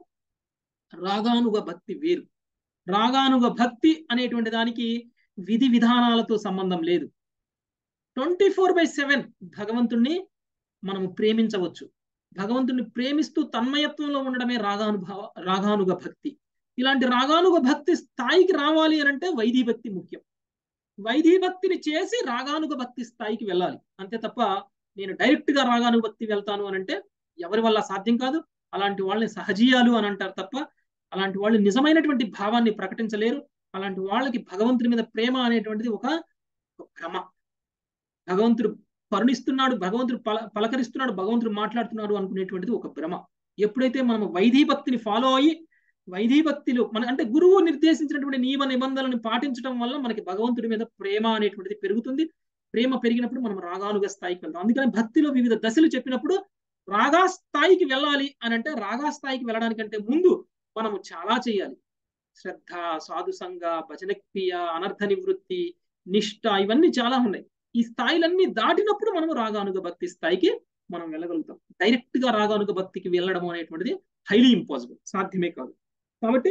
Speaker 1: రాగానుగ భక్తి వేరు రాగానుగ భక్తి అనేటువంటి దానికి విధి విధానాలతో సంబంధం లేదు ట్వంటీ ఫోర్ బై సెవెన్ భగవంతుణ్ణి మనము ప్రేమించవచ్చు భగవంతుణ్ణి ప్రేమిస్తూ తన్మయత్వంలో ఉండడమే రాగానుభవ రాగానుగ భక్తి ఇలాంటి రాగానుగ భక్తి స్థాయికి రావాలి అని అంటే వైదీ భక్తి ముఖ్యం వైదీ భక్తిని చేసి రాగానుగ భక్తి స్థాయికి వెళ్ళాలి అంతే తప్ప నేను డైరెక్ట్ గా రాగానుగ భక్తి వెళ్తాను అని అంటే ఎవరి వల్ల సాధ్యం కాదు అలాంటి వాళ్ళని సహజీయాలు అని అంటారు తప్ప అలాంటి వాళ్ళు నిజమైనటువంటి భావాన్ని ప్రకటించలేరు అలాంటి వాళ్ళకి భగవంతుడి మీద ప్రేమ అనేటువంటిది ఒక భ్రమ భగవంతుడు కరుణిస్తున్నాడు భగవంతుడు పల పలకరిస్తున్నాడు భగవంతుడు మాట్లాడుతున్నాడు అనుకునేటువంటిది ఒక భ్రమ ఎప్పుడైతే మనం వైదీ భక్తిని ఫాలో అయ్యి వైదీ భక్తిలో మన అంటే గురువు నిర్దేశించినటువంటి నియమ నిబంధనలను పాటించడం వల్ల మనకి భగవంతుడి మీద ప్రేమ అనేటువంటిది పెరుగుతుంది ప్రేమ పెరిగినప్పుడు మనం రాగానుగ స్థాయికి వెళ్తాం అందుకని భక్తిలో వివిధ దశలు చెప్పినప్పుడు రాగా స్థాయికి వెళ్ళాలి అని అంటే రాగా స్థాయికి వెళ్ళడానికంటే ముందు మనము చాలా చేయాలి శ్రద్ధ సాధు సంఘ భజన క్రియ అనర్థ నివృత్తి నిష్ఠ ఇవన్నీ చాలా ఉన్నాయి ఈ స్థాయిలన్నీ దాటినప్పుడు మనము రాగానుగ భక్తి స్థాయికి మనం వెళ్ళగలుగుతాం డైరెక్ట్ గా రాగానుగ భక్తికి వెళ్ళడం అనేటువంటిది హైలీ ఇంపాసిబుల్ సాధ్యమే కాదు కాబట్టి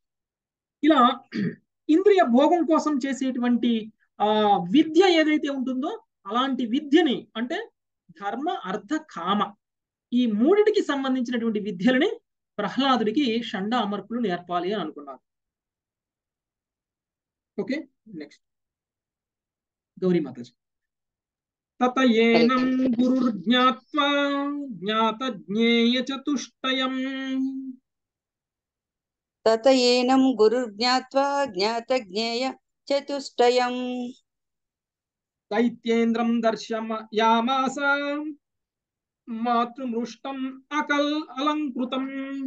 Speaker 1: ఇలా ఇంద్రియ భోగం కోసం చేసేటువంటి ఆ విద్య ఏదైతే ఉంటుందో అలాంటి విద్యని అంటే ధర్మ అర్థ కామ ఈ మూడిటికి సంబంధించినటువంటి విద్యలని ప్రహ్లాదుడికి షండ అమర్పులు నేర్పాలి అని అనుకున్నారు ఓకే నెక్స్ట్ గౌరీ మాతాజీ తత ఏనం గురుర్జ్ఞాత్వా జ్ఞాత జ్ఞేయ చతుష్టయం
Speaker 4: తత ఏనం గురుర్జ్ఞాత్వా జ్ఞాత జ్ఞేయ చతుష్టయం
Speaker 1: దైత్యేంద్రం దర్శయామాస మాతృమృష్టం అకల్ అలంకృతం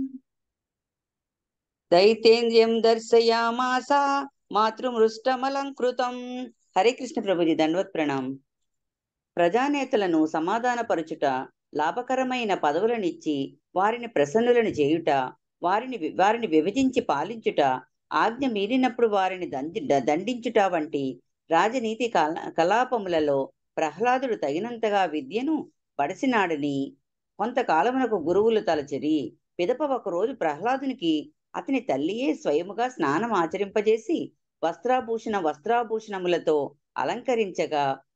Speaker 4: దైతేంద్రియం దర్శయామాస మాతృమృష్టమలంకృతం హరే కృష్ణ ప్రభుజీ దండవత్ ప్రణాం ప్రజానేతలను సమాధానపరచుట లాభకరమైన పదవులనిచ్చి వారిని ప్రసన్నులను చేయుట వారిని వి- వారిని విభజించి పాలించుట ఆజ్ఞ మీరినప్పుడు వారిని దండి ద- దండించుట వంటి రాజనీతి కల కలాపములలో ప్రహ్లాదుడు తగినంతగా విద్యను పడసినాడని కొంతకాలమునకు గురువులు తలచిరి పిదప ఒకరోజు ప్రహ్లాదునికి అతని తల్లియే స్వయముగా స్నానం ఆచరింపజేసి వస్త్రాభూషణ వస్త్రాభూషణములతో అలంకరించగా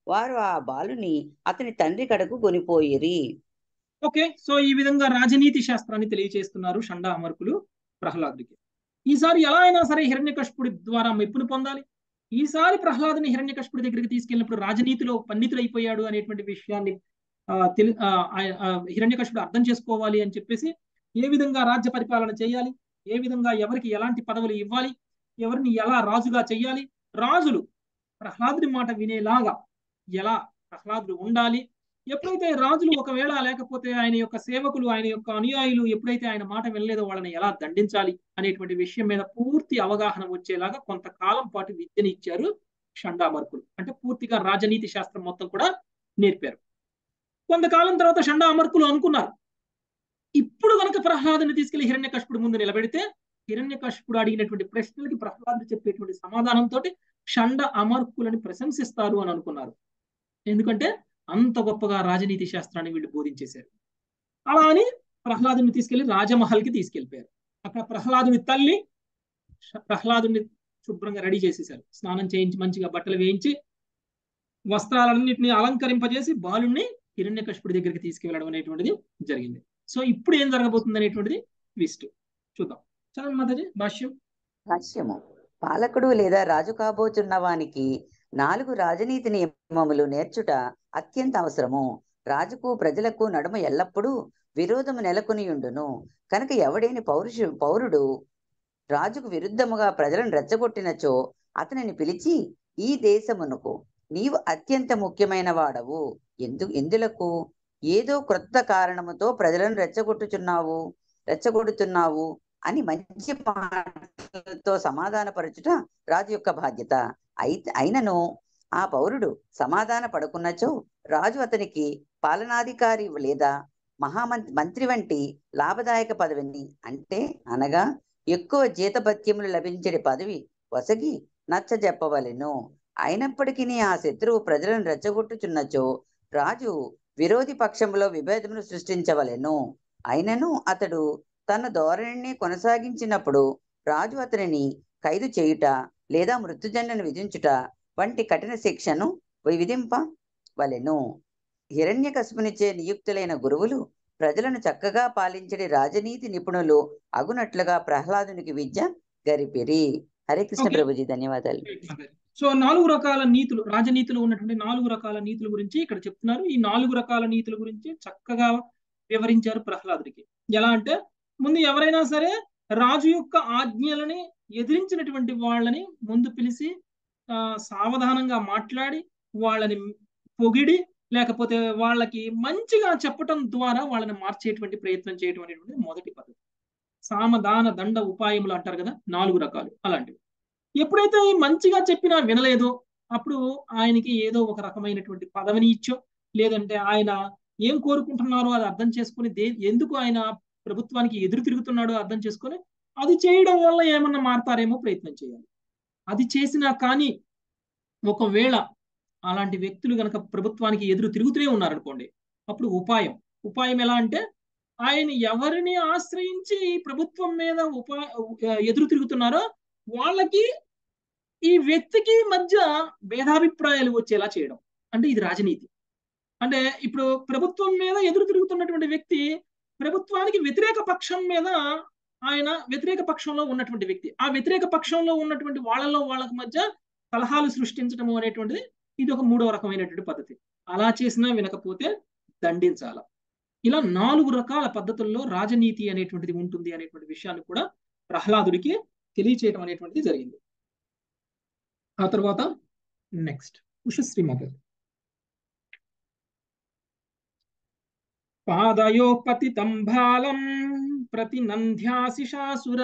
Speaker 4: వారు ఆ బాలుని అతని తండ్రి కడకు కొనిపోయిరి
Speaker 1: ఓకే సో ఈ విధంగా రాజనీతి శాస్త్రాన్ని తెలియజేస్తున్నారు షండా అమర్కులు ప్రహ్లాదుడికి ఈసారి ఎలా అయినా సరే హిరణ్యకశిపుడి ద్వారా మెప్పును పొందాలి ఈసారి ప్రహ్లాదుని హిరణ్యకశిపుడి దగ్గరికి తీసుకెళ్ళినప్పుడు రాజనీతిలో పండితుడైపోయాడు అనేటువంటి విషయాన్ని ఆ, తెలి ఆ, ఆ- ఆ హిరణ్యకశిపుడు అర్థం చేసుకోవాలి అని చెప్పేసి ఏ విధంగా రాజ్య పరిపాలన చేయాలి ఏ విధంగా ఎవరికి ఎలాంటి పదవులు ఇవ్వాలి ఎవరిని ఎలా రాజుగా చేయాలి రాజులు ప్రహ్లాదుడి మాట వినేలాగా ఎలా ప్రహ్లాదుడు ఉండాలి ఎప్పుడైతే రాజులు ఒకవేళ లేకపోతే ఆయన యొక్క సేవకులు ఆయన యొక్క అనుయాయులు ఎప్పుడైతే ఆయన మాట వినలేదో వాళ్ళని ఎలా దండించాలి అనేటువంటి విషయం మీద పూర్తి అవగాహన వచ్చేలాగా కొంతకాలం పాటు విద్యని ఇచ్చారు షండామర్కులు అంటే పూర్తిగా రాజనీతి శాస్త్రం మొత్తం కూడా నేర్పారు కొంతకాలం తర్వాత షండా అమర్కులు అనుకున్నారు ఇప్పుడు కనుక ప్రహ్లాదుని తీసుకెళ్లి హిరణ్యకశిపుడు ముందు నిలబెడితే హిరణ్యకశిపుడు అడిగినటువంటి ప్రశ్నలకి ప్రహ్లాదుడు చెప్పేటువంటి సమాధానంతో షండ అమర్కులని ప్రశంసిస్తారు అని అనుకున్నారు ఎందుకంటే అంత గొప్పగా రాజనీతి శాస్త్రాన్ని వీళ్ళు బోధించేశారు అలా అని ప్రహ్లాదుని తీసుకెళ్లి రాజమహల్కి తీసుకెళ్లిపోయారు అక్కడ ప్రహ్లాదుని తల్లి ప్రహ్లాదుని శుభ్రంగా రెడీ చేసేసారు స్నానం చేయించి మంచిగా బట్టలు వేయించి వస్త్రాలన్నింటినీ అలంకరింపజేసి బాలుణ్ణి హిరణ్యకశిపుడి దగ్గరికి తీసుకువెళ్ళడం అనేటువంటిది జరిగింది సో ఇప్పుడు ఏం జరగబోతుంది అనేటువంటిది ట్విస్ట్ చూద్దాం చదవండి మాతాజీ భాష్యం
Speaker 4: భాష్యము పాలకుడు లేదా రాజు కాబోతున్న వానికి నాలుగు రాజనీతి నియమములు నేర్చుట అత్యంత అవసరము రాజుకు ప్రజలకు నడుమ ఎల్లప్పుడూ విరోధము నెలకొనియుండును కనుక ఎవడేని పౌరుషు పౌరుడు రాజుకు విరుద్ధముగా ప్రజలను రెచ్చగొట్టినచో అతనిని పిలిచి ఈ దేశమునకు నీవు అత్యంత ముఖ్యమైన వాడవు ఎందు ఎందులకు ఏదో క్రొత్త కారణముతో ప్రజలను రెచ్చగొట్టుచున్నావు రెచ్చగొడుతున్నావు అని మంచి మాటలతో సమాధానపరచుట రాజు యొక్క బాధ్యత అయితే అయినను ఆ పౌరుడు సమాధాన పడుకున్నచో రాజు అతనికి పాలనాధికారి లేదా మహామంత్రి మంత్రి వంటి లాభదాయక పదవిని అంటే అనగా ఎక్కువ జీతభత్యములు లభించే పదవి వసగి నచ్చజెప్పవలెను అయినప్పటికీ ఆ శత్రువు ప్రజలను రెచ్చగొట్టుచున్నచో రాజు విరోధి పక్షంలో విభేదమును సృష్టించవలెను అయినను అతడు తన ధోరణిని కొనసాగించినప్పుడు రాజు అతనిని ఖైదు చేయుట లేదా మృత్యుదండను విధించుట వంటి కఠిన శిక్షను విధింప వలెను హిరణ్యకశిపునిచే నియుక్తులైన గురువులు ప్రజలను చక్కగా పాలించడి రాజనీతి నిపుణులు అగునట్లుగా ప్రహ్లాదునికి విద్య గరిపిరి హరే కృష్ణ
Speaker 1: Okay.
Speaker 4: ప్రభుజీ ధన్యవాదాలు
Speaker 1: సో నాలుగు రకాల నీతులు రాజనీతిలో ఉన్నటువంటి నాలుగు రకాల నీతుల గురించి ఇక్కడ చెప్తున్నారు ఈ నాలుగు రకాల నీతుల గురించి చక్కగా వివరించారు ప్రహ్లాదుడికి ఎలా అంటే ముందు ఎవరైనా సరే రాజు యొక్క ఆజ్ఞలని ఎదిరించినటువంటి వాళ్ళని ముందు పిలిచి ఆ, సావధానంగా మాట్లాడి వాళ్ళని పొగిడి లేకపోతే వాళ్ళకి మంచిగా చెప్పటం ద్వారా వాళ్ళని మార్చేటువంటి ప్రయత్నం చేయడం అనేటువంటి మొదటి పద్ధతి సామదాన దండ ఉపాయములు అంటారు కదా నాలుగు రకాలు అలాంటివి ఎప్పుడైతే ఈ మంచిగా చెప్పినా వినలేదో అప్పుడు ఆయనకి ఏదో ఒక రకమైనటువంటి పదవిని ఇచ్చో లేదంటే ఆయన ఏం కోరుకుంటున్నారో అది అర్థం చేసుకుని దే ఎందుకు ఆయన ప్రభుత్వానికి ఎదురు తిరుగుతున్నాడో అర్థం చేసుకొని అది చేయడం వల్ల ఏమన్నా మారతారేమో ప్రయత్నం చేయాలి అది చేసినా కానీ ఒకవేళ అలాంటి వ్యక్తులు గనక ప్రభుత్వానికి ఎదురు తిరుగుతూనే ఉన్నారనుకోండి అప్పుడు ఉపాయం ఉపాయం ఎలా అంటే ఆయన ఎవరిని ఆశ్రయించి ఈ ప్రభుత్వం మీద ఉపా ఎదురు తిరుగుతున్నారో వాళ్ళకి ఈ వ్యక్తికి మధ్య భేదాభిప్రాయాలు వచ్చేలా చేయడం అంటే ఇది రాజనీతి అంటే ఇప్పుడు ప్రభుత్వం మీద ఎదురు తిరుగుతున్నటువంటి వ్యక్తి ప్రభుత్వానికి వ్యతిరేక పక్షం మీద ఆయన వ్యతిరేక పక్షంలో ఉన్నటువంటి వ్యక్తి ఆ వ్యతిరేక పక్షంలో ఉన్నటువంటి వాళ్ళలో వాళ్ళకి మధ్య కలహాలు సృష్టించడం అనేటువంటిది ఇది ఒక మూడవ రకమైనటువంటి పద్ధతి అలా చేసినా వినకపోతే దండించాల ఇలా నాలుగు రకాల పద్ధతుల్లో రాజనీతి అనేటువంటిది ఉంటుంది అనేటువంటి విషయాన్ని కూడా ప్రహ్లాదుడికి తెలియచేయడం అనేటువంటిది జరిగింది ఆ తర్వాత నెక్స్ట్ ఉషశ్రీ మాత పాదయో పతితం బాలం ప్రతినంధ్యాశిషాసుర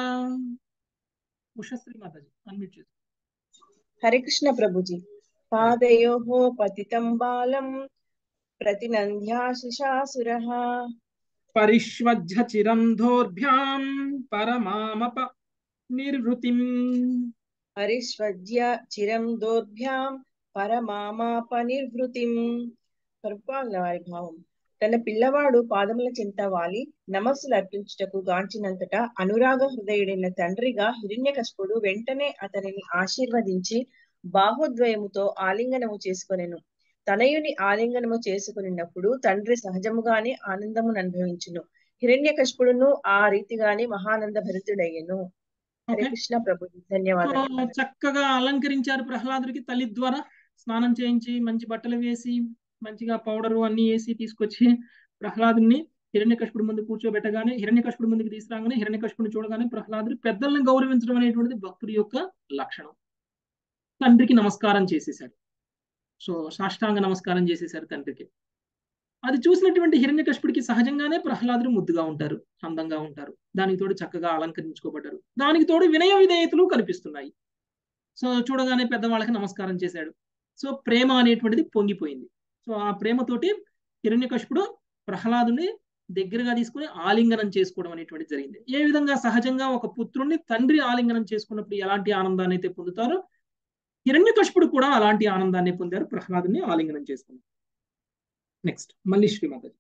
Speaker 1: ఉషశ్రీ మాతాజీ అన్మ్యూట్ చేసి
Speaker 5: హరే కృష్ణ ప్రభుజీ పాదయోః పతితం బాలం ప్రతినంధ్యాశిషాసురः
Speaker 1: పరిష్వజ్య చిరంధోర్భ్యాం పరమామప నిర్వృతిం
Speaker 5: పరిష్వజ్య చిరం దోర్భ్యాం పరమామాపనిర్వృతిం పరుపాలన వారి భావం తన పిల్లవాడు పాదముల చెంత వాలి నమస్సులు అర్పించుటకు గాంచినంతటా అనురాగ హృదయుడైన తండ్రిగా హిరణ్యకశిపుడు వెంటనే అతనిని ఆశీర్వదించి బాహోద్వయముతో ఆలింగనము చేసుకొనెను తనయుని ఆలింగనము చేసుకున్నప్పుడు తండ్రి సహజముగానే ఆనందమును అనుభవించును హిరణ్యకశిపుడును ఆ రీతిగానే మహానంద భరితుడయ్యను హరే
Speaker 1: ఓకే
Speaker 5: కృష్ణ ప్రభు
Speaker 1: సో
Speaker 5: ధన్యవాదాలు
Speaker 1: చక్కగా అలంకరించారు ప్రహ్లాదుడికి తల్లి ద్వారా స్నానం చేయించి మంచి బట్టలు వేసి మంచిగా పౌడరు అన్ని వేసి తీసుకొచ్చి ప్రహ్లాదుని హిరణ్యకశిపుడి ముందు కూర్చోబెట్టగానే హిరణ్యకశిపుడి ముందుకు తీసుకురాగానే హిరణ్యకశిపుడిని చూడగానే ప్రహ్లాదుడు పెద్దలను గౌరవించడం అనేటువంటిది భక్తుడి యొక్క లక్షణం తండ్రికి నమస్కారం చేసేశాడు సో సాష్టాంగ నమస్కారం చేసేశారు తండ్రికి అది చూసినటువంటి హిరణ్యకశిపుడికి సహజంగానే ప్రహ్లాదుడు ముద్దుగా ఉంటారు అందంగా ఉంటారు దానికి తోడు చక్కగా అలంకరించుకోబడ్డారు దానికి తోడు వినయ విధేయతలు కనిపిస్తున్నాయి సో చూడగానే పెద్దవాళ్ళకి నమస్కారం చేశాడు సో ప్రేమ అనేటువంటిది పొంగిపోయింది సో ఆ ప్రేమతోటి హిరణ్యకశిపుడు ప్రహ్లాదుని దగ్గరగా తీసుకుని ఆలింగనం చేసుకోవడం అనేటువంటిది జరిగింది ఏ విధంగా సహజంగా ఒక పుత్రుణ్ణి తండ్రి ఆలింగనం చేసుకున్నప్పుడు ఎలాంటి ఆనందాన్ని అయితే పొందుతారో హిరణ్యకశిపుడు కూడా అలాంటి ఆనందాన్ని పొందారు ప్రహ్లాదుని ఆలింగనం చేసుకున్నారు నెక్స్ట్ మళ్ళీ శ్రీమాత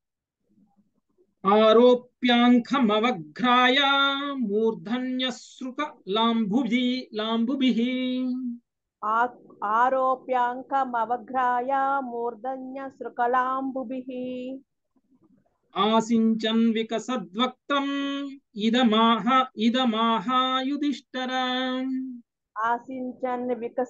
Speaker 1: ఆరోప్యాంఖమవఘ్రాయ మూర్ధన్యశ్రుక లాంభుభి లాంబుభిః
Speaker 6: ఆ- ఆరోప్యాంకమవఘ్రాయ మూర్ధన్య శృకలాంబుభిః
Speaker 1: ఆసించన్ వికసద్వక్తం ఇదమాహ ఇదమాహాయుధిష్ఠర
Speaker 6: ఆశించన్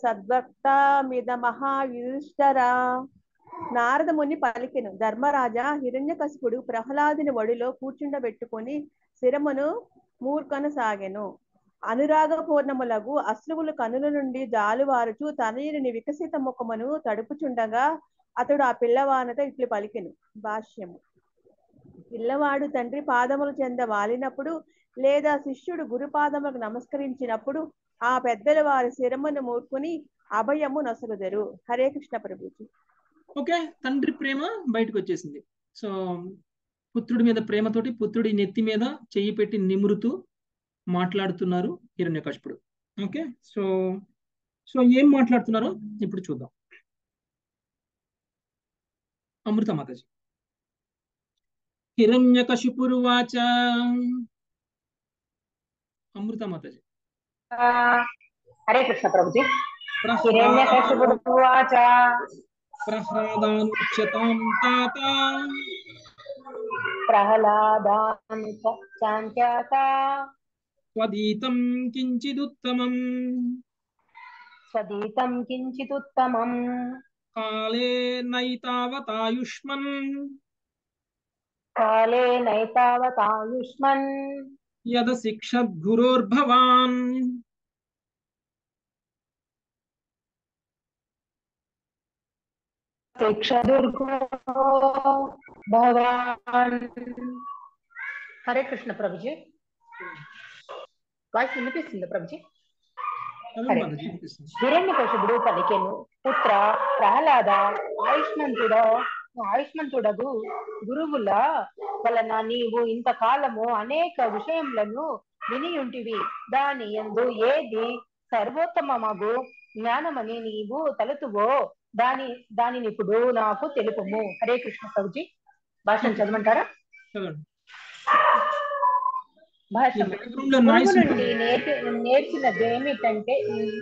Speaker 6: వికసద్వక్తమిదమహాయుధిష్ఠర నారద ముని పలికెను ధర్మరాజా హిరణ్యకశిపుడు ప్రహ్లాదుని ఒడిలో కూర్చుండబెట్టుకొని శిరమును మూర్ఖనసాగెను అనురాగ పూర్ణములగు అశ్రువులు కనుల నుండి జాలువారుచు తనయుని వికసిత ముఖమును తడుపుచుండగా అతడు ఆ పిల్లవానితో ఇట్లు పలికెను భాష్యము పిల్లవాడు తండ్రి పాదముల చెంద వాలినప్పుడు లేదా శిష్యుడు గురు పాదములకు నమస్కరించినప్పుడు ఆ పెద్దల వారి శిరమును మూర్ఖుని అభయము నొసగుదరు హరే కృష్ణ ప్రభుజీ
Speaker 1: ఓకే తండ్రి ప్రేమ బయటకు వచ్చేసింది సో పుత్రుడి మీద ప్రేమతోటి పుత్రుడి నెత్తి మీద చెయ్యి పెట్టి నిమురుతూ మాట్లాడుతున్నారు హిరణ్యకశిపుడు ఓకే సో సో ఏం మాట్లాడుతున్నారో ఇప్పుడు చూద్దాం అమృత మాతాజీ హిరణ్యకశిపురువాచ అమృత మాతాజీ
Speaker 7: హరే కృష్ణ ప్రభుజీ
Speaker 1: ప్రహ్లాద
Speaker 7: హిరణ్యకశిపుడు ఉవాచ
Speaker 1: ప్రహ్లాదానుచ్యతాం తాత
Speaker 7: ప్రహ్లాదాను శాంత్యాత
Speaker 1: స్వదీతం కించిదుత్తమం
Speaker 7: స్వదీతం కించిదుత్తమం
Speaker 1: కాలే నైతావతాయుష్మన్
Speaker 7: కాలే నైతావతాయుష్మన్
Speaker 1: యద శిక్షద్గురోర్భవాన్
Speaker 7: శిక్షదుర్గో భవాన్ హరే కృష్ణ ప్రభుజీ వాయిస్ వినిపిస్తుంది ప్రభుజీ
Speaker 1: చదవండి
Speaker 7: హరే
Speaker 1: మాతాజీ, వినిపిస్తుంది.
Speaker 7: హిరణ్యకశిపుడు పలికెను పుత్ర ప్రహ్లాద ఆయుష్మంతుడ ఆయుష్మంతుడగు గురువుల వలన నీవు ఇంతకాలము అనేక విషయములను వినియుంటివి దాని యందు ఏది సర్వోత్తమమగు జ్ఞానమని నీవు తలుతువో దాని దానిని ఇప్పుడు నాకు తెలుపుము హరే కృష్ణ ప్రభుజీ భాషను చదవమంటారా
Speaker 1: చదవండి ఈ
Speaker 7: భాషం
Speaker 1: బ్యాక్గ్రౌండ్ లో
Speaker 7: గురువు
Speaker 1: నాయిస్
Speaker 7: నుండి నేర్చి నేర్చినదేమిటంటే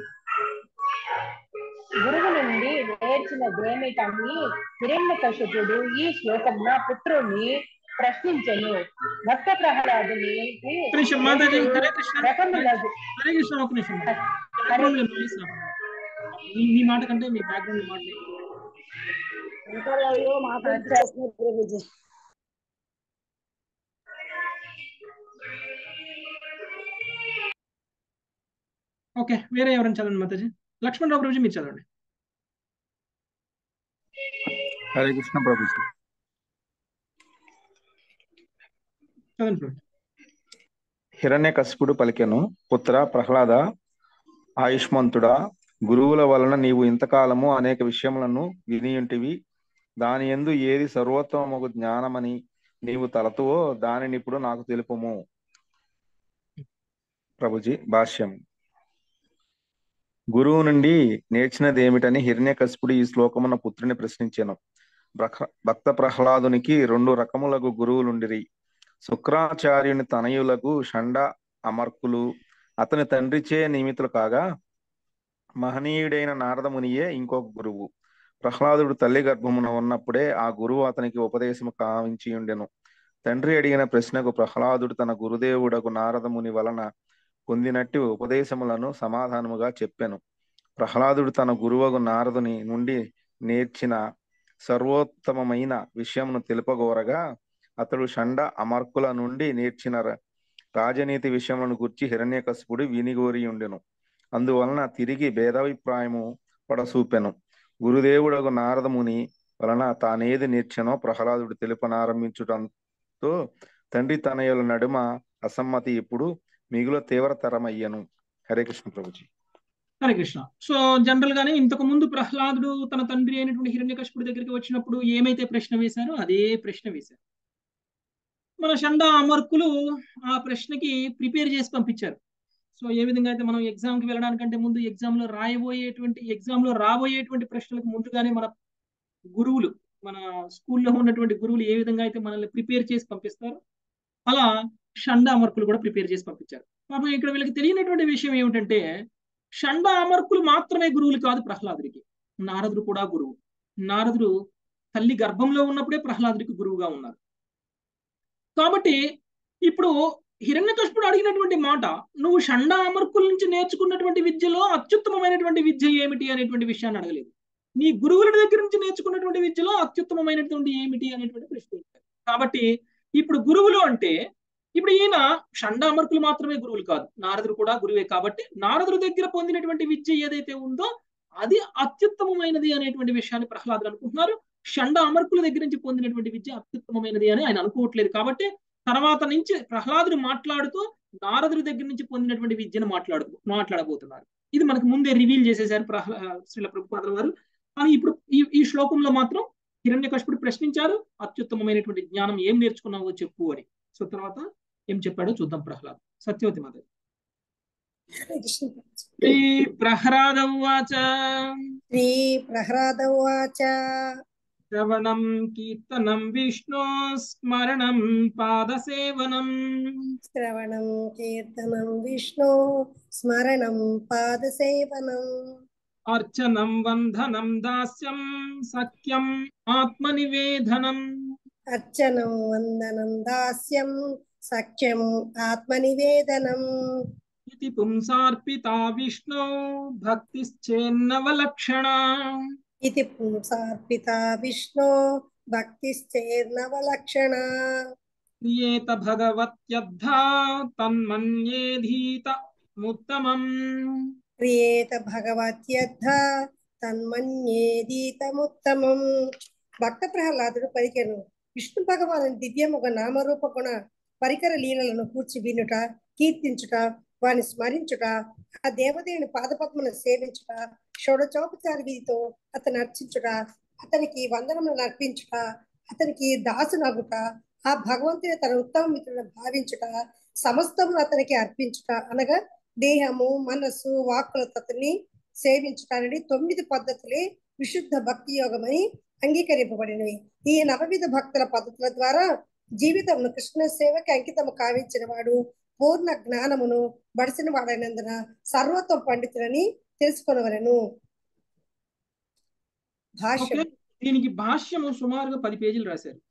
Speaker 7: గురువు నుండి నేర్చినదేమిటని హిరణ్యకశిపుడు ఈ శ్లోకంలో పుత్రుని ప్రశ్నించను భక్త ప్రహ్లాదుని
Speaker 1: ఒక్క నిమిషం మాతాజీ హరే కృష్ణ
Speaker 7: రకములగు
Speaker 1: హరే కృష్ణ ఒక నిమిషం బ్యాక్గ్రౌండ్ లో నాయిస్ మీ మీ మాట కంటే మీ బ్యాక్గ్రౌండ్ మాట
Speaker 2: ఇంకా లైవ్ లో మాట్లాడుతున్నారు ప్రభుజీ
Speaker 1: ఓకే వేరే ఎవరైనా చదవండి మాతాజీ లక్ష్మణ్ రావు ప్రభుజీ మీరు చదవండి
Speaker 8: హరే కృష్ణ ప్రభుజీ
Speaker 1: చదవండి ప్రభు
Speaker 8: హిరణ్యకశిపుడు పలికెను పుత్ర ప్రహ్లాద ఆయుష్మంతుడా గురువుల వలన నీవు ఇంతకాలము అనేక విషయములను వినియుంటివి దాని ఎందు ఏది సర్వోత్తమము జ్ఞానమని నీవు తలతువో దానిని ఇప్పుడు నాకు తెలుపుము ప్రభుజీ భాష్యం గురువు నుండి నేర్చినది ఏమిటని హిరణ్యకశిపుడు ఈ శ్లోకమున పుత్రుని ప్రశ్నించాను భక్త ప్రహ్లాదునికి రెండు రకములకు గురువులుండిరి శుక్రాచార్యుని తనయులకు షండ అమర్కులు అతని తండ్రిచే నియమితులు కాగా మహనీయుడైన నారద మునియే ఇంకొక గురువు ప్రహ్లాదుడు తల్లి గర్భమున ఉన్నప్పుడే ఆ గురువు అతనికి ఉపదేశము కావించి ఉండెను తండ్రి అడిగిన ప్రశ్నకు ప్రహ్లాదుడు తన గురుదేవుడకు నారదముని వలన పొందినట్టు ఉపదేశములను సమాధానముగా చెప్పెను ప్రహ్లాదుడు తన గురువగు నారదుని నుండి నేర్చిన సర్వోత్తమమైన విషయమును తెలుపగోరగా అతడు షండ అమర్కుల నుండి నేర్చిన ర- రాజనీతి విషయములను గుర్చి హిరణ్యకశిపుడు వినిగోరి ఉండెను అందువలన తిరిగి భేదాభిప్రాయము పడసూపెను గురుదేవుడకు నారదముని వలన తానేది నేర్చెనో ప్రహ్లాదుడు తెలుపనారంభించుటంతో తండ్రి తనయుల నడుమ అసమ్మతి ఇప్పుడు మిగుల తీవ్రతరమయ్యను హరే కృష్ణ ప్రభుజీ
Speaker 1: హరే కృష్ణ సో జనరల్ గానే ఇంతకు ముందు ప్రహ్లాదుడు తన తండ్రి అయినటువంటి హిరణ్యకశిపుడి దగ్గరికి వచ్చినప్పుడు ఏమైతే ప్రశ్న వేశారో అదే ప్రశ్న వేశారు మన షండా అమర్కులు ఆ ప్రశ్నకి ప్రిపేర్ చేసి పంపించారు సో ఏ విధంగా అయితే మనం ఎగ్జామ్ కి వెళ్ళడానికంటే ముందు ఎగ్జామ్ లో రాయబోయేటువంటి ఎగ్జామ్ లో రాబోయేటువంటి ప్రశ్నలకు ముందుగానే మన గురువులు మన స్కూల్లో ఉన్నటువంటి గురువులు ఏ విధంగా అయితే మనల్ని ప్రిపేర్ చేసి పంపిస్తారో అలా షండా అమర్కులు కూడా ప్రిపేర్ చేసి పంపించారు పాపం ఇక్కడ వీళ్ళకి తెలియనటువంటి విషయం ఏమిటంటే షండ అమర్కులు మాత్రమే గురువులు కాదు ప్రహ్లాదుడికి నారదుడు కూడా గురువు నారదుడు తల్లి గర్భంలో ఉన్నప్పుడే ప్రహ్లాదుడికి గురువుగా ఉన్నారు కాబట్టి ఇప్పుడు హిరణ్యకశిపుడు అడిగినటువంటి మాట నువ్వు షండ అమర్కుల నుంచి నేర్చుకున్నటువంటి విద్యలో అత్యుత్తమమైనటువంటి విద్య ఏమిటి అనేటువంటి విషయాన్ని అడగలేదు నీ గురువుల దగ్గర నుంచి నేర్చుకున్నటువంటి విద్యలో అత్యుత్తమమైనటువంటి ఏమిటి అనేటువంటి ప్రశ్న వేశారు. కాబట్టి ఇప్పుడు గురువులు అంటే ఇప్పుడు ఈయన షండ అమర్కులు మాత్రమే గురువులు కాదు నారదుడు కూడా గురువే కాబట్టి నారదుడు దగ్గర పొందినటువంటి విద్య ఏదైతే ఉందో అది అత్యుత్తమమైనది అనేటువంటి విషయాన్ని ప్రహ్లాదులు అనుకుంటున్నారు షండ అమర్కుల దగ్గర నుంచి పొందినటువంటి విద్య అత్యుత్తమమైనది అని ఆయన అనుకోవట్లేదు కాబట్టి తర్వాత నుంచి ప్రహ్లాదుడు మాట్లాడుతూ నారదుడి దగ్గర నుంచి పొందినటువంటి విద్యను మాట్లాడు మాట్లాడబోతున్నారు ఇది మనకు ముందే రివీల్ చేసేసారు ప్రహ్లా శ్రీల ప్రభుపాదుల వారు కానీ ఇప్పుడు ఈ ఈ శ్లోకంలో మాత్రం హిరణ్యకశిపుడు ప్రశ్నించారు అత్యుత్తమమైనటువంటి జ్ఞానం ఏం నేర్చుకున్నావో చెప్పు అని సో తర్వాత ఏం చెప్పాడో చూద్దాం ప్రహ్లాద్ సత్యవతి మాత శ్రీ ప్రహ్లాద ఉవాచ
Speaker 9: శ్రీ ప్రహ్లాద ఉవాచ
Speaker 1: శ్రవణం కీర్తనం విష్ణు స్మరణం పాదసేవనం
Speaker 9: శ్రవణం కీర్తనం విష్ణు స్మరణం పాదసేవనం
Speaker 1: అర్చనం వందనం దాస్యం సఖ్యం ఆత్మనివేదనం
Speaker 9: అర్చనం వందనం దాస్యం సఖ్యం ఆత్మనివేదనం
Speaker 1: ఇది పుంసార్పితా విష్ణు భక్తిశ్చేన్నవలక్షణ
Speaker 9: ఇది పుంసార్పిత విష్ణు భక్తిశ్చేర్నవలక్షణ
Speaker 1: క్రియేత భగవత్యద్ధా తన్మన్యేధీత ముత్తమం
Speaker 9: క్రియేత భగవత్యర్థ తన్మన్యేదీతముత్తమం భక్త ప్రహ్లాదుడు పలికెను విష్ణు భగవాను దివ్యముగ నామరూప గుణ పరికర లీలలను కూర్చి వినుట కీర్తించుట వాని స్మరించుట ఆ దేవదేవుని పాదపద్మను సేవించుట షోడచోపచార విధితో అతను అర్చించుట అతనికి వందనములను అర్పించుట అతనికి దాసునగుట ఆ భగవంతుని తన ఉత్తమ మిత్రులను భావించుట సమస్తమును అతనికి అర్పించుట అనగా దేహము మనస్సు వాక్కులతో అతన్ని సేవించుట అనేది తొమ్మిది పద్ధతులే విశుద్ధ భక్తి యోగమని అంగీకరింపబడినవి ఈ నవవిధ భక్తుల పద్ధతుల ద్వారా జీవితమును కృష్ణ సేవకి అంకితము కావించిన వాడు పూర్ణ జ్ఞానమును బడిసిన వాడైనందున సర్వత్వం పండితులని తెలుసుకొనవలను భాష్యం
Speaker 1: ఓకే దీనికి భాష్యము సుమారుగా పది పేజీలు రాశారు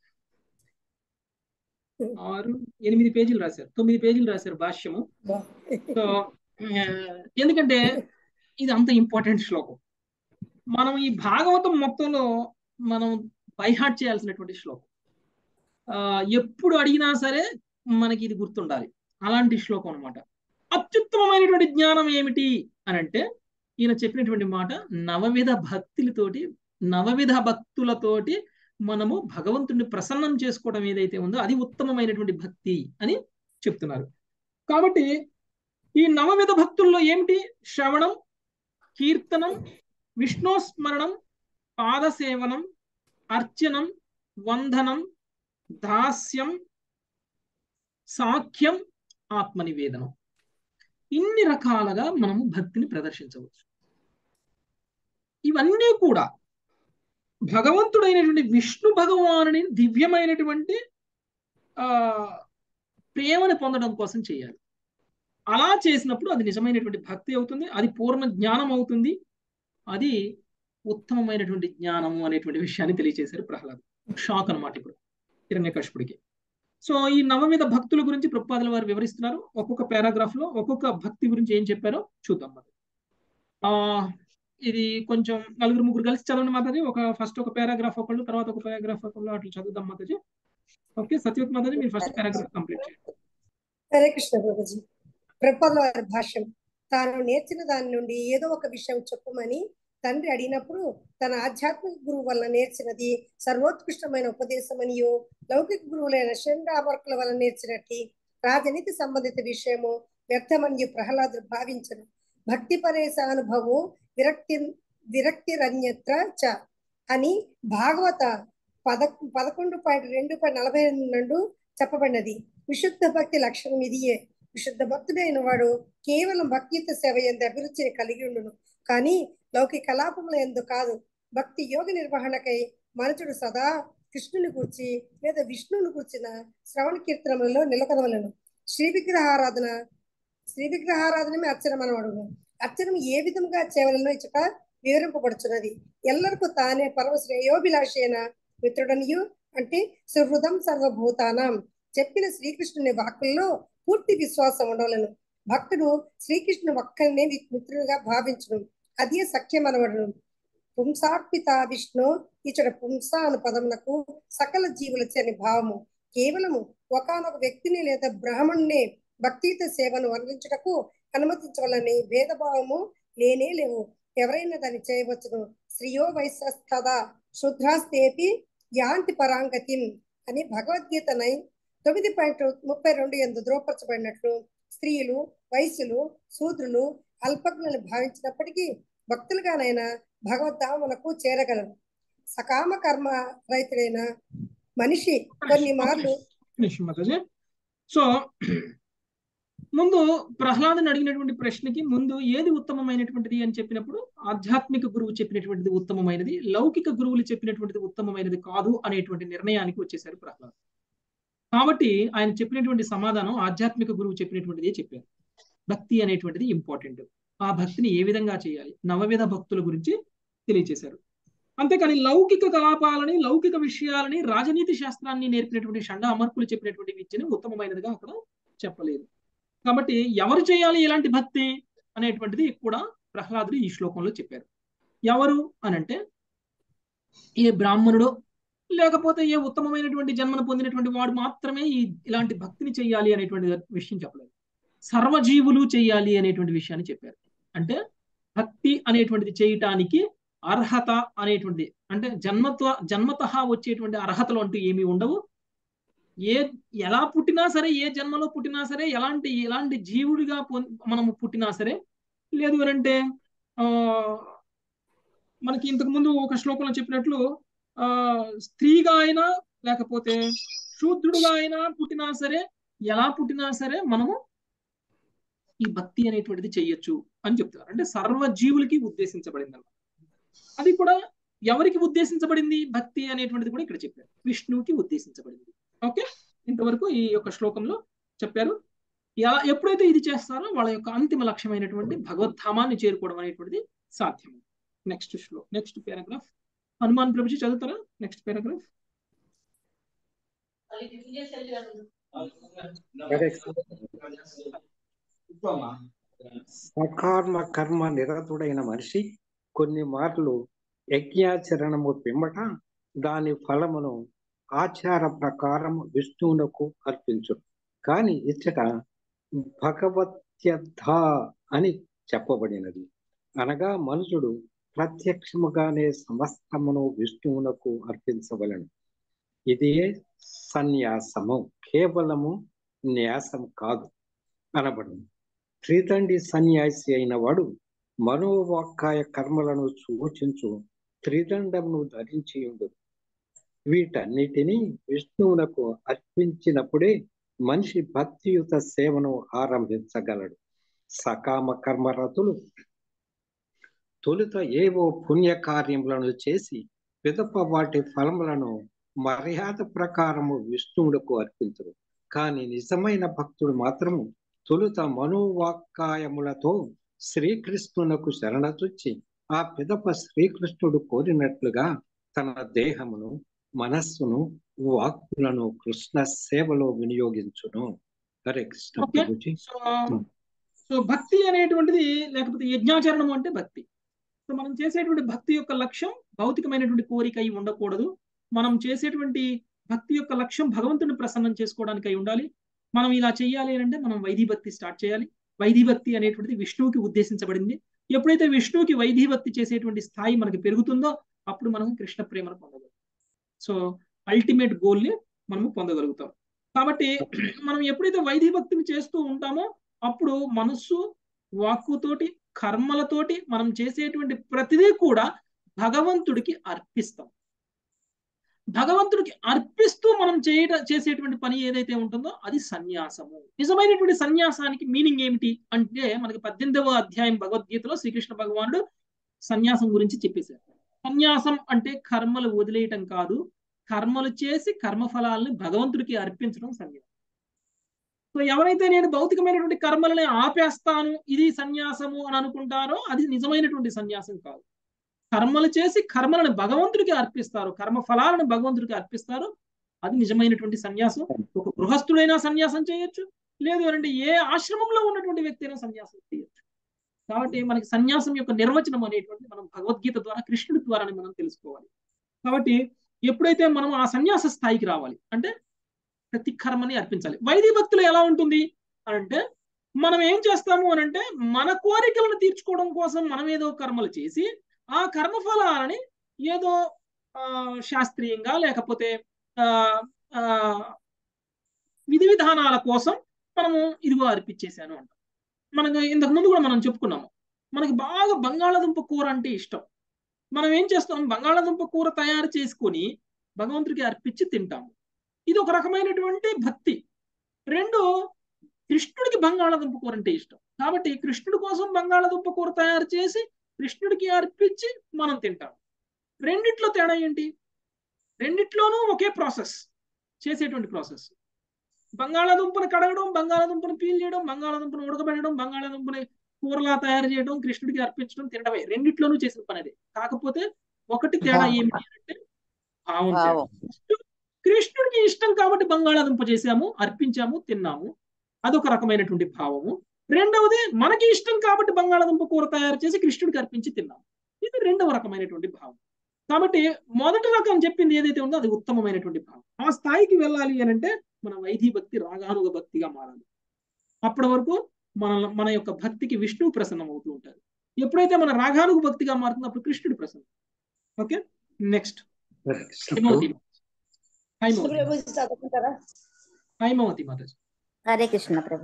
Speaker 1: ఆరు ఎనిమిది పేజీలు రాశారు తొమ్మిది పేజీలు రాశారు భాష్యము సో ఆ, ఎందుకంటే ఇది అంత ఇంపార్టెంట్ శ్లోకం మనం ఈ భాగవతం మొత్తంలో మనం బైహార్ట్ చేయాల్సినటువంటి శ్లోకం ఆ, ఎప్పుడు అడిగినా సరే మనకి ఇది గుర్తుండాలి అలాంటి శ్లోకం అన్నమాట అత్యుత్తమమైనటువంటి జ్ఞానం ఏమిటి అని అంటే ఈయన చెప్పినటువంటి మాట నవవిధ భక్తులతోటి నవవిధ భక్తులతోటి మనము భగవంతుడిని ప్రసన్నం చేసుకోవడం ఏదైతే ఉందో అది ఉత్తమమైనటువంటి భక్తి అని చెప్తున్నారు కాబట్టి ఈ నవవిధ భక్తుల్లో ఏమిటి శ్రవణం కీర్తనం విష్ణుస్మరణం పాదసేవనం అర్చనం వందనం దాస్యం సాఖ్యం ఆత్మనివేదనం ఇన్ని రకాలుగా మనము భక్తిని ప్రదర్శించవచ్చు ఇవన్నీ కూడా భగవంతుడైనటువంటి విష్ణు భగవానుని దివ్యమైనటువంటి ఆ ప్రేమను పొందడం కోసం చేయాలి అలా చేసినప్పుడు అది నిజమైనటువంటి భక్తి అవుతుంది అది పూర్ణ జ్ఞానం అవుతుంది అది ఉత్తమమైనటువంటి జ్ఞానము అనేటువంటి విషయాన్ని తెలియజేశారు ప్రహ్లాద్ షాక్ అనమాట ఇప్పుడు హిరణ్యకశిపుడికి సో ఈ నవవిధ భక్తుల గురించి ప్రభుపాదుల వారు వివరిస్తున్నారు ఒక్కొక్క పారాగ్రాఫ్ లో ఒక్కొక్క భక్తి గురించి ఏం చెప్పారో చూద్దాం మరి ఆ ఇది కొంచెం నలుగురు ముగ్గురు కలిసి చదవండి మాతాజీ ఒక ఫస్ట్ ఒక పారాగ్రాఫ్ ఒకళ్ళు తర్వాత ఒక పారాగ్రాఫ్ ఒకళ్ళు అట్లా చదువుదాం మాతాజీ ఓకే సత్యవత్ మాతాజీ మీరు ఫస్ట్ పారాగ్రాఫ్ కంప్లీట్ చేయండి
Speaker 9: హరే కృష్ణ ప్రభుజీ ప్రభుపాదుల వారి భాష్యం తాను నేర్చిన దాని నుండి ఏదో ఒక విషయం చెప్పమని తండ్రి అడిగినప్పుడు తన ఆధ్యాత్మిక గురువు వల్ల నేర్చినది సర్వోత్కృష్టమైన ఉపదేశమనియో లౌకిక గురువులైన షండావర్కుల వల్ల నేర్చినట్టి రాజనీతి సంబంధిత విషయము వ్యర్థమని ప్రహ్లాదుడు భావించను భక్తి పరేశ అనుభవం విరక్తి విరక్తిరన్యత్ర చ అని భాగవత పద పదకొండు పాయింట్ రెండు పాయింట్ నలభై నుండి చెప్పబడినది విశుద్ధ భక్తి లక్షణం ఇదియే విశుద్ధ భక్తుడైన వాడు కేవలం భక్తియుత సేవ ఎందు అభిరుచిని కలిగి ఉండును కానీ లౌకిక కలాపముల ఎందు కాదు భక్తి యోగ నిర్వహణకై మనుషుడు సదా కృష్ణుని కూర్చి లేదా విష్ణువుని కూర్చిన శ్రవణ కీర్తనములలో నిలకదవలను శ్రీ విగ్రహారాధన శ్రీ విగ్రహారాధనమే అర్చనం అనబడును అర్చనం ఏ విధంగా చేయవలనో ఇచ్చట వివరింపబడుచున్నది ఎల్లరికూ తానే పరమ శ్రేయోభిలాషి అయిన మిత్రుడనియు అంటే సుహృదం సర్వభూతానం చెప్పిన శ్రీకృష్ణుని వాక్కుల్లో పూర్తి విశ్వాసం ఉండవలను భక్తుడు శ్రీకృష్ణుని ఒక్కరినే మిత్రుడిగా భావించును అదే సఖ్యం అనబడును పుంసార్పిత విష్ణు ఇచ్చట పుంస అను పదమునకు సకల జీవులచని భావము కేవలము ఒకనొక వ్యక్తిని లేదా బ్రాహ్మణుని భక్తియుత సేవను వర్ణించుటకు అనుమతించవలని భేదభావము లేనే లేవు ఎవరైనా దాన్ని చేయవచ్చును శ్రీయో వైశ్వస్తదా శుద్రాస్తేపి యాంతి పరాంగతిం అని భగవద్గీత నైన్ తొమ్మిది పాయింట్ ముప్పై రెండు ఎందు ధృవపరచబడినట్లు స్త్రీలు వైశ్యులు శూద్రులు అల్పజ్ఞులను భావించినప్పటికీ భక్తులుగానైనా భగవద్ధాములకు చేరగలరు సకామ కర్మ రైతుడైన మనిషి కొన్ని మార్లు
Speaker 1: నిమిషం మాతాజీ సో ముందు ప్రహ్లాదుని అడిగినటువంటి ప్రశ్నకి ముందు ఏది ఉత్తమమైనటువంటిది అని చెప్పినప్పుడు ఆధ్యాత్మిక గురువు చెప్పినటువంటిది ఉత్తమమైనది లౌకిక గురువులు చెప్పినటువంటిది ఉత్తమమైనది కాదు అనేటువంటి నిర్ణయానికి వచ్చేసారు ప్రహ్లాద్ కాబట్టి ఆయన చెప్పినటువంటి సమాధానం ఆధ్యాత్మిక గురువు చెప్పినటువంటిదే చెప్పారు భక్తి అనేటువంటిది ఇంపార్టెంట్ ఆ భక్తిని ఏ విధంగా చేయాలి నవవిధ భక్తుల గురించి తెలియచేశారు అంతేకాని లౌకిక కలాపాలని లౌకిక విషయాలని రాజనీతి శాస్త్రాన్ని నేర్పినటువంటి షండ అమర్కులు చెప్పినటువంటి విద్యను ఉత్తమమైనదిగా అక్కడ చెప్పలేదు కాబట్టి ఎవరు చేయాలి ఇలాంటి భక్తి అనేటువంటిది కూడా ప్రహ్లాదుడు ఈ శ్లోకంలో చెప్పారు ఎవరు అనంటే ఏ బ్రాహ్మణుడు లేకపోతే ఏ ఉత్తమమైనటువంటి జన్మను పొందినటువంటి వాడు మాత్రమే ఈ ఇలాంటి భక్తిని చేయాలి అనేటువంటి విషయం చెప్పలేదు సర్వజీవులు చేయాలి అనేటువంటి విషయాన్ని చెప్పారు అంటే భక్తి అనేటువంటిది చేయటానికి అర్హత అనేటువంటిది అంటే జన్మత్వ జన్మత వచ్చేటువంటి అర్హతలు అంటూ ఏమీ ఉండవు ఏ ఎలా పుట్టినా సరే ఏ జన్మలో పుట్టినా సరే ఎలాంటి ఎలాంటి జీవుడిగా మనము పుట్టినా సరే లేదు అంటే ఆ మనకి ఇంతకు ముందు ఒక శ్లోకంలో చెప్పినట్లు ఆ స్త్రీగా అయినా లేకపోతే శూద్రుడుగా అయినా పుట్టినా సరే ఎలా పుట్టినా సరే మనము ఈ భక్తి అనేటువంటిది చెయ్యొచ్చు అని చెప్తున్నారు అంటే సర్వ జీవులకి ఉద్దేశించబడింది అన్నమాట అది కూడా ఎవరికి ఉద్దేశించబడింది భక్తి అనేటువంటిది కూడా ఇక్కడ చెప్పారు విష్ణువుకి ఉద్దేశించబడింది ఓకే ఇంతవరకు ఈ యొక్క శ్లోకంలో చెప్పారు ఎలా ఎప్పుడైతే ఇది చేస్తారో వాళ్ళ యొక్క అంతిమ లక్ష్యమైనటువంటి భగవద్ధామాన్ని చేరుకోవడం అనేటువంటిది సాధ్యం నెక్స్ట్ శ్లో నెక్స్ట్ పారాగ్రాఫ్ హనుమాన్ ప్రభుజీ చదువుతారా నెక్స్ట్ పారాగ్రాఫ్
Speaker 10: సకర్మ కర్మ నిరతుడైన మనిషి కొన్ని మార్లు యజ్ఞాచరణము పిమ్మట దాని ఫలమును ఆచార ప్రకారం విష్ణువునకు అర్పించు కానీ ఇచ్చట భగవత్యర్థ అని చెప్పబడినది అనగా మనుషుడు ప్రత్యక్షముగానే సమస్తమును విష్ణువునకు అర్పించవలను ఇదే సన్యాసము కేవలము న్యాసం కాదు అనబడింది త్రిదండి సన్యాసి అయిన వాడు మనోవాక్కాయ కర్మలను సూచించు త్రిదండమును ధరించి ఉండు వీటన్నిటినీ విష్ణువునకు అర్పించినప్పుడే మనిషి భక్తియుత సేవను ఆరంభించగలడు సకామ కర్మరతులు తొలుత ఏవో పుణ్య కార్యములను చేసి పిదప వాటి ఫలములను మర్యాద ప్రకారము విష్ణువులకు అర్పించరు కానీ నిజమైన భక్తుడు మాత్రము తొలుత మనోవాక్కాయములతో శ్రీకృష్ణునకు శరణచొచ్చి ఆ పిదప శ్రీకృష్ణుడు కోరినట్లుగా తన దేహమును మనస్సును వాక్కులను కృష్ణ సేవలో వినియోగించును హరే కృష్ణ
Speaker 1: ఓకే
Speaker 10: ప్రభుజీ
Speaker 1: సో సో భక్తి అనేటువంటిది లేకపోతే యజ్ఞాచరణం అంటే భక్తి సో మనం చేసేటువంటి భక్తి యొక్క లక్ష్యం భౌతికమైనటువంటి కోరిక అయి ఉండకూడదు మనం చేసేటువంటి భక్తి యొక్క లక్ష్యం భగవంతుని ప్రసన్నం చేసుకోవడానికి అయి ఉండాలి మనం ఇలా చేయాలి అంటే మనం వైదీ భక్తి స్టార్ట్ చేయాలి వైదీ భక్తి అనేటువంటిది విష్ణువుకి ఉద్దేశించబడింది ఎప్పుడైతే విష్ణువుకి వైదీ భక్తి చేసేటువంటి స్థాయి మనకి పెరుగుతుందో అప్పుడు మనం కృష్ణ ప్రేమను పొందగలుగుతాం సో అల్టిమేట్ గోల్ ని మనము పొందగలుగుతాం కాబట్టి మనం ఎప్పుడైతే వైదీ భక్తిని చేస్తూ ఉంటామో అప్పుడు మనస్సు వాక్కుతోటి కర్మలతోటి మనం చేసేటువంటి ప్రతిదీ కూడా భగవంతుడికి అర్పిస్తాం భగవంతుడికి అర్పిస్తూ మనం చేయట చేసేటువంటి పని ఏదైతే ఉంటుందో అది సన్యాసము నిజమైనటువంటి సన్యాసానికి మీనింగ్ ఏమిటి అంటే మనకి పద్దెనిమిదవ అధ్యాయం భగవద్గీతలో శ్రీకృష్ణ భగవానుడు సన్యాసం గురించి చెప్పేశారు సన్యాసం అంటే కర్మలు వదిలేయటం కాదు కర్మలు చేసి కర్మఫలాలని భగవంతుడికి అర్పించడం సన్యాసం సో ఎవరైతే నేను భౌతికమైనటువంటి కర్మలని ఆపేస్తాను ఇది సన్యాసము అని అనుకుంటారో అది నిజమైనటువంటి సన్యాసం కాదు కర్మలు చేసి కర్మలను భగవంతుడికి అర్పిస్తారు కర్మ ఫలాలను భగవంతుడికి అర్పిస్తారు అది నిజమైనటువంటి సన్యాసం ఒక గృహస్థుడైనా సన్యాసం చేయొచ్చు లేదు అంటే ఏ ఆశ్రమంలో ఉన్నటువంటి వ్యక్తి అయినా సన్యాసం చేయొచ్చు కాబట్టి మనకి సన్యాసం యొక్క నిర్వచనం అనేటువంటి మనం భగవద్గీత ద్వారా కృష్ణుడి ద్వారానే మనం తెలుసుకోవాలి కాబట్టి ఎప్పుడైతే మనం ఆ సన్యాస స్థాయికి రావాలి అంటే ప్రతి కర్మని అర్పించాలి వైదిక భక్తులు ఎలా ఉంటుంది అని అంటే మనం ఏం చేస్తాము అని అంటే మన కోరికలను తీర్చుకోవడం కోసం మనం ఏదో కర్మలు చేసి ఆ కర్మఫలాలని ఏదో ఆ, శాస్త్రీయంగా లేకపోతే ఆ, ఆ, విధి విధానాల కోసం మనము ఇదిగో అర్పించేశాను అంట మనకు ఇంతకు ముందు కూడా మనం చెప్పుకున్నాము మనకి బాగా బంగాళాదుంప కూర అంటే ఇష్టం మనం ఏం చేస్తాం బంగాళాదుంప కూర తయారు చేసుకొని భగవంతుడికి అర్పించి తింటాము ఇది ఒక రకమైనటువంటి భక్తి రెండు కృష్ణుడికి బంగాళాదుంప కూర అంటే ఇష్టం కాబట్టి కృష్ణుడి కోసం బంగాళాదుంప కూర తయారు చేసి కృష్ణుడికి అర్పించి మనం తింటాం రెండిట్లో తేడా ఏంటి రెండిట్లోనూ ఒకే ప్రాసెస్ చేసేటువంటి ప్రాసెస్ బంగాళాదుంపను కడగడం బంగాళాదుంపను పీల్ చేయడం బంగాళాదుంపను ఉడకబెట్టడం బంగాళాదుంపని కూరలా తయారు చేయడం కృష్ణుడికి అర్పించడం తినడమే రెండిట్లోనూ చేసిన పని అదే కాకపోతే ఒకటి తేడా ఏమిటి అంటే భావం తేడా.
Speaker 4: భావం
Speaker 1: కృష్ణుడికి ఇష్టం కాబట్టి బంగాళాదుంప చేసాము అర్పించాము తిన్నాము అదొక రకమైనటువంటి భావము రెండవది మనకి ఇష్టం కాబట్టి బంగాళాదుంప కూర తయారు చేసి కృష్ణుడికి అర్పించి తిన్నాము ఇది రెండవ రకమైనటువంటి భావం కాబట్టి మొదటి రకం చెప్పింది ఏదైతే ఉందో అది ఉత్తమమైనటువంటి భావం ఆ స్థాయికి వెళ్ళాలి అని అంటే మన వైదీ భక్తి రాగానుగ భక్తిగా మారాలి అప్పటి వరకు మన మన యొక్క భక్తికి విష్ణువు ప్రసన్నం అవుతూ ఉంటారు ఎప్పుడైతే మన రాగానుగ భక్తిగా మారుతుందో అప్పుడు కృష్ణుడు ప్రసన్నం ఓకే నెక్స్ట్
Speaker 10: హరే కృష్ణ
Speaker 1: హైమవతి
Speaker 10: ప్రభు
Speaker 1: హైమవతి
Speaker 2: ప్రభు చదువుకుంటారా
Speaker 1: హైమవతి మాతాజీ
Speaker 11: హరే కృష్ణ ప్రభు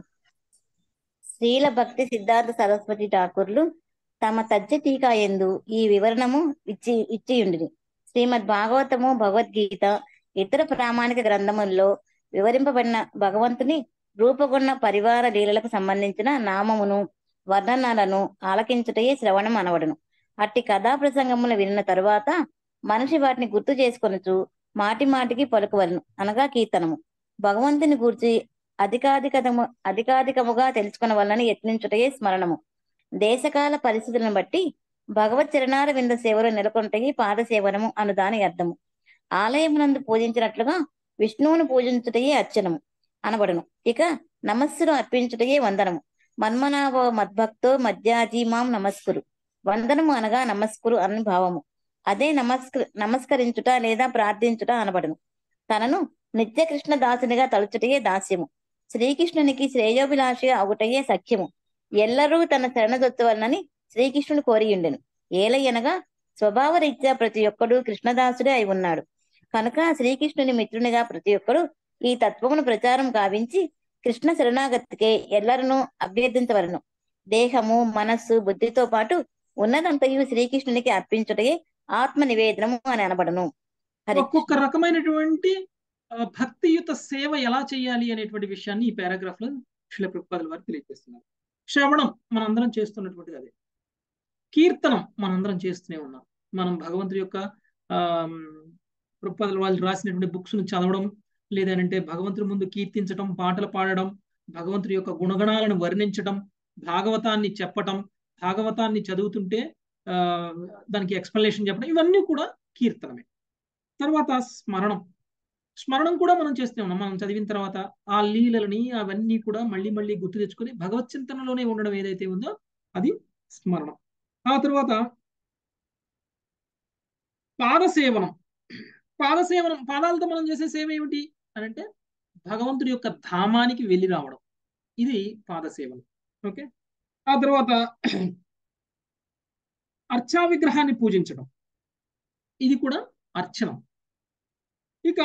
Speaker 11: శ్రీల భక్తి సిద్ధార్థ సరస్వతి ఠాకూర్లు తమ తజ్జ టీకా ఎందు ఈ వివరణము ఇచ్చి ఇచ్చియుండిరి శ్రీమద్ భాగవతము భగవద్గీత ఇతర ప్రామాణిక గ్రంథముల్లో వివరింపబడిన భగవంతుని రూపగుణ పరివార లీలలకు సంబంధించిన నామమును వర్ణనాలను ఆలకించుటయే శ్రవణం అనవడును అట్టి కథా ప్రసంగములు విన్న తరువాత మనిషి వాటిని గుర్తు చేసుకొనుచు మాటి మాటికి పలుకువలను అనగా కీర్తనము భగవంతుని గూర్చి అధికాధికము అధికాధికముగా తెలుసుకునవలని యత్నించుటయే స్మరణము దేశకాల పరిస్థితులను బట్టి భగవత్ చరణాల వింద సేవలు నెలకొంటయి పాదసేవనము అను దాని అర్థము ఆలయమునందు పూజించినట్లుగా విష్ణువును పూజించుటయే అర్చనము అనబడును ఇక నమస్సును అర్పించుటయే వందనము మన్మనాభో మద్భక్తో మధ్యాజీమాం నమస్కురు వందనము అనగా నమస్కురు అని భావము అదే నమస్క నమస్కరించుట లేదా ప్రార్థించుట అనబడును తనను నిత్య కృష్ణ దాసునిగా తలుచుటయే దాస్యము శ్రీకృష్ణునికి శ్రేయోభిలాషి అవుటయే సఖ్యము ఎల్లరూ తన శరణదొత్తవలనని శ్రీకృష్ణుడు కోరియుండెను ఏలయనగా స్వభావరీత్యా ప్రతి ఒక్కడు కృష్ణదాసుడే అయి ఉన్నాడు కనుక శ్రీకృష్ణుని మిత్రునిగా ప్రతి ఒక్కడు ఈ తత్వమును ప్రచారం గావించి కృష్ణ శరణాగతికే ఎల్లరను అభ్యర్థించవలను దేహము మనస్సు బుద్ధితో పాటు ఉన్నదంతయు శ్రీకృష్ణునికి అర్పించుటయే ఆత్మ నివేదనము అని అనబడను హరి
Speaker 1: ఒక్కొక్క రకమైనటువంటి ఆ, భక్తియుత సేవ ఎలా చేయాలి అనేటువంటి విషయాన్ని ఈ పారాగ్రాఫ్ లో శిల ప్రభుపాదుల వారు తెలియజేస్తున్నారు శ్రవణం మనందరం చేస్తున్నటువంటిది అదే కీర్తనం మనందరం చేస్తూనే ఉన్నాం మనం భగవంతుడి యొక్క ఆ ప్రభుపాదుల వాళ్ళు రాసినటువంటి బుక్స్ ను చదవడం లేదంటే భగవంతుడి ముందు కీర్తించడం పాటలు పాడడం భగవంతుడి యొక్క గుణగణాలను వర్ణించడం భాగవతాన్ని చెప్పటం భాగవతాన్ని చదువుతుంటే ఆ, దానికి ఎక్స్ప్లెనేషన్ చెప్పడం ఇవన్నీ కూడా కీర్తనమే తర్వాత స్మరణం స్మరణం కూడా మనం చేస్తూనే ఉన్నాం మనం చదివిన తర్వాత ఆ లీలలని అవన్నీ కూడా మళ్ళీ మళ్ళీ గుర్తు తెచ్చుకొని భగవత్ చింతనలోనే ఉండడం ఏదైతే ఉందో అది స్మరణం ఆ తర్వాత పాదసేవనం పాదసేవనం పాదాలతో మనం చేసే సేవ ఏమిటి అని అంటే భగవంతుడి యొక్క ధామానికి వెళ్ళి రావడం ఇది పాదసేవనం ఓకే ఆ తర్వాత అర్చా విగ్రహాన్ని పూజించడం ఇది కూడా అర్చనం ఇక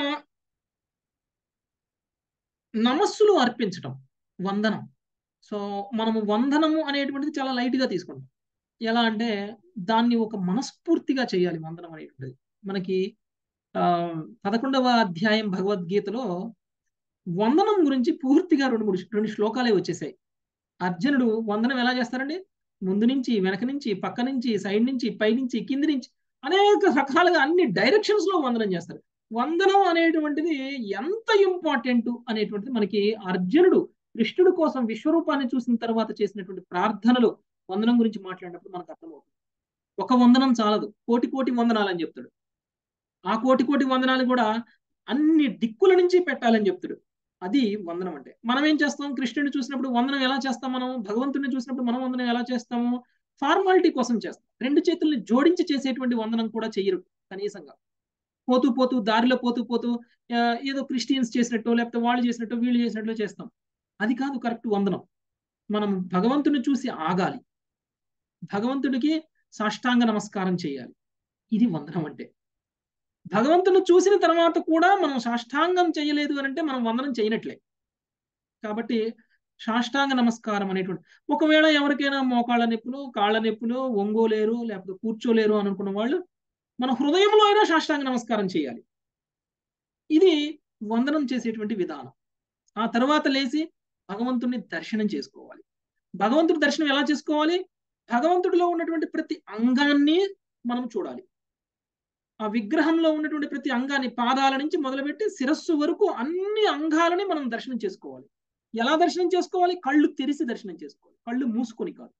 Speaker 1: నమస్సులు అర్పించటం వందనం సో మనము వందనము అనేటువంటిది చాలా లైట్ గా తీసుకుంటాం ఎలా అంటే దాన్ని ఒక మనస్ఫూర్తిగా చేయాలి వందనం అనేటువంటిది మనకి ఆ పదకొండవ అధ్యాయం భగవద్గీతలో వందనం గురించి పూర్తిగా రెండు మూడు రెండు శ్లోకాలే వచ్చేసాయి అర్జునుడు వందనం ఎలా చేస్తారండి ముందు నుంచి వెనక నుంచి పక్క నుంచి సైడ్ నుంచి పై నుంచి కింది నుంచి అనేక రకాలుగా అన్ని డైరెక్షన్స్ లో వందనం చేస్తారు వందనం అనేటువంటిది ఎంత ఇంపార్టెంట్ అనేటువంటిది మనకి అర్జునుడు కృష్ణుడు కోసం విశ్వరూపాన్ని చూసిన తర్వాత చేసినటువంటి ప్రార్థనలు వందనం గురించి మాట్లాడినప్పుడు మనకు అర్థమవుతుంది ఒక వందనం చాలదు కోటి కోటి వందనాలు అని చెప్తాడు ఆ కోటి కోటి వందనాలు కూడా అన్ని దిక్కుల నుంచి పెట్టాలని చెప్తాడు అది వందనం అంటే మనం ఏం చేస్తాం కృష్ణుడిని చూసినప్పుడు వందనం ఎలా చేస్తాం మనం భగవంతుడిని చూసినప్పుడు మనం వందనం ఎలా చేస్తాము ఫార్మాలిటీ కోసం చేస్తాం రెండు చేతుల్ని జోడించి చేసేటువంటి వందనం కూడా చెయ్యరు కనీసంగా పోతూ పోతూ దారిలో పోతూ పోతూ ఆ, ఏదో క్రిస్టియన్స్ చేసినట్టు లేకపోతే వాళ్ళు చేసినట్టు వీళ్ళు చేసినట్లు చేస్తాం అది కాదు కరెక్ట్ వందనం మనం భగవంతుని చూసి ఆగాలి భగవంతుడికి సాష్టాంగ నమస్కారం చేయాలి ఇది వందనం అంటే భగవంతుని చూసిన తర్వాత కూడా మనం సాష్టాంగం చేయలేదు అని అంటే మనం వందనం చేయనట్లే కాబట్టి సాష్టాంగ నమస్కారం అనేటువంటి ఒకవేళ ఎవరికైనా మోకాళ్ళ నొప్పులు కాళ్ళ నొప్పులు ఒంగోలేరు లేకపోతే కూర్చోలేరు అని అనుకున్న వాళ్ళు మన హృదయంలో అయినా సాష్టాంగ నమస్కారం చేయాలి ఇది వందనం చేసేటువంటి విధానం ఆ తర్వాత లేచి భగవంతుడిని దర్శనం చేసుకోవాలి భగవంతుడి దర్శనం ఎలా చేసుకోవాలి భగవంతుడిలో ఉన్నటువంటి ప్రతి అంగాన్ని మనం చూడాలి ఆ విగ్రహంలో ఉన్నటువంటి ప్రతి అంగాన్ని పాదాల నుంచి మొదలుపెట్టి శిరస్సు వరకు అన్ని అంగాలని మనం దర్శనం చేసుకోవాలి ఎలా దర్శనం చేసుకోవాలి కళ్ళు తెరిసి దర్శనం చేసుకోవాలి కళ్ళు మూసుకొని కాదు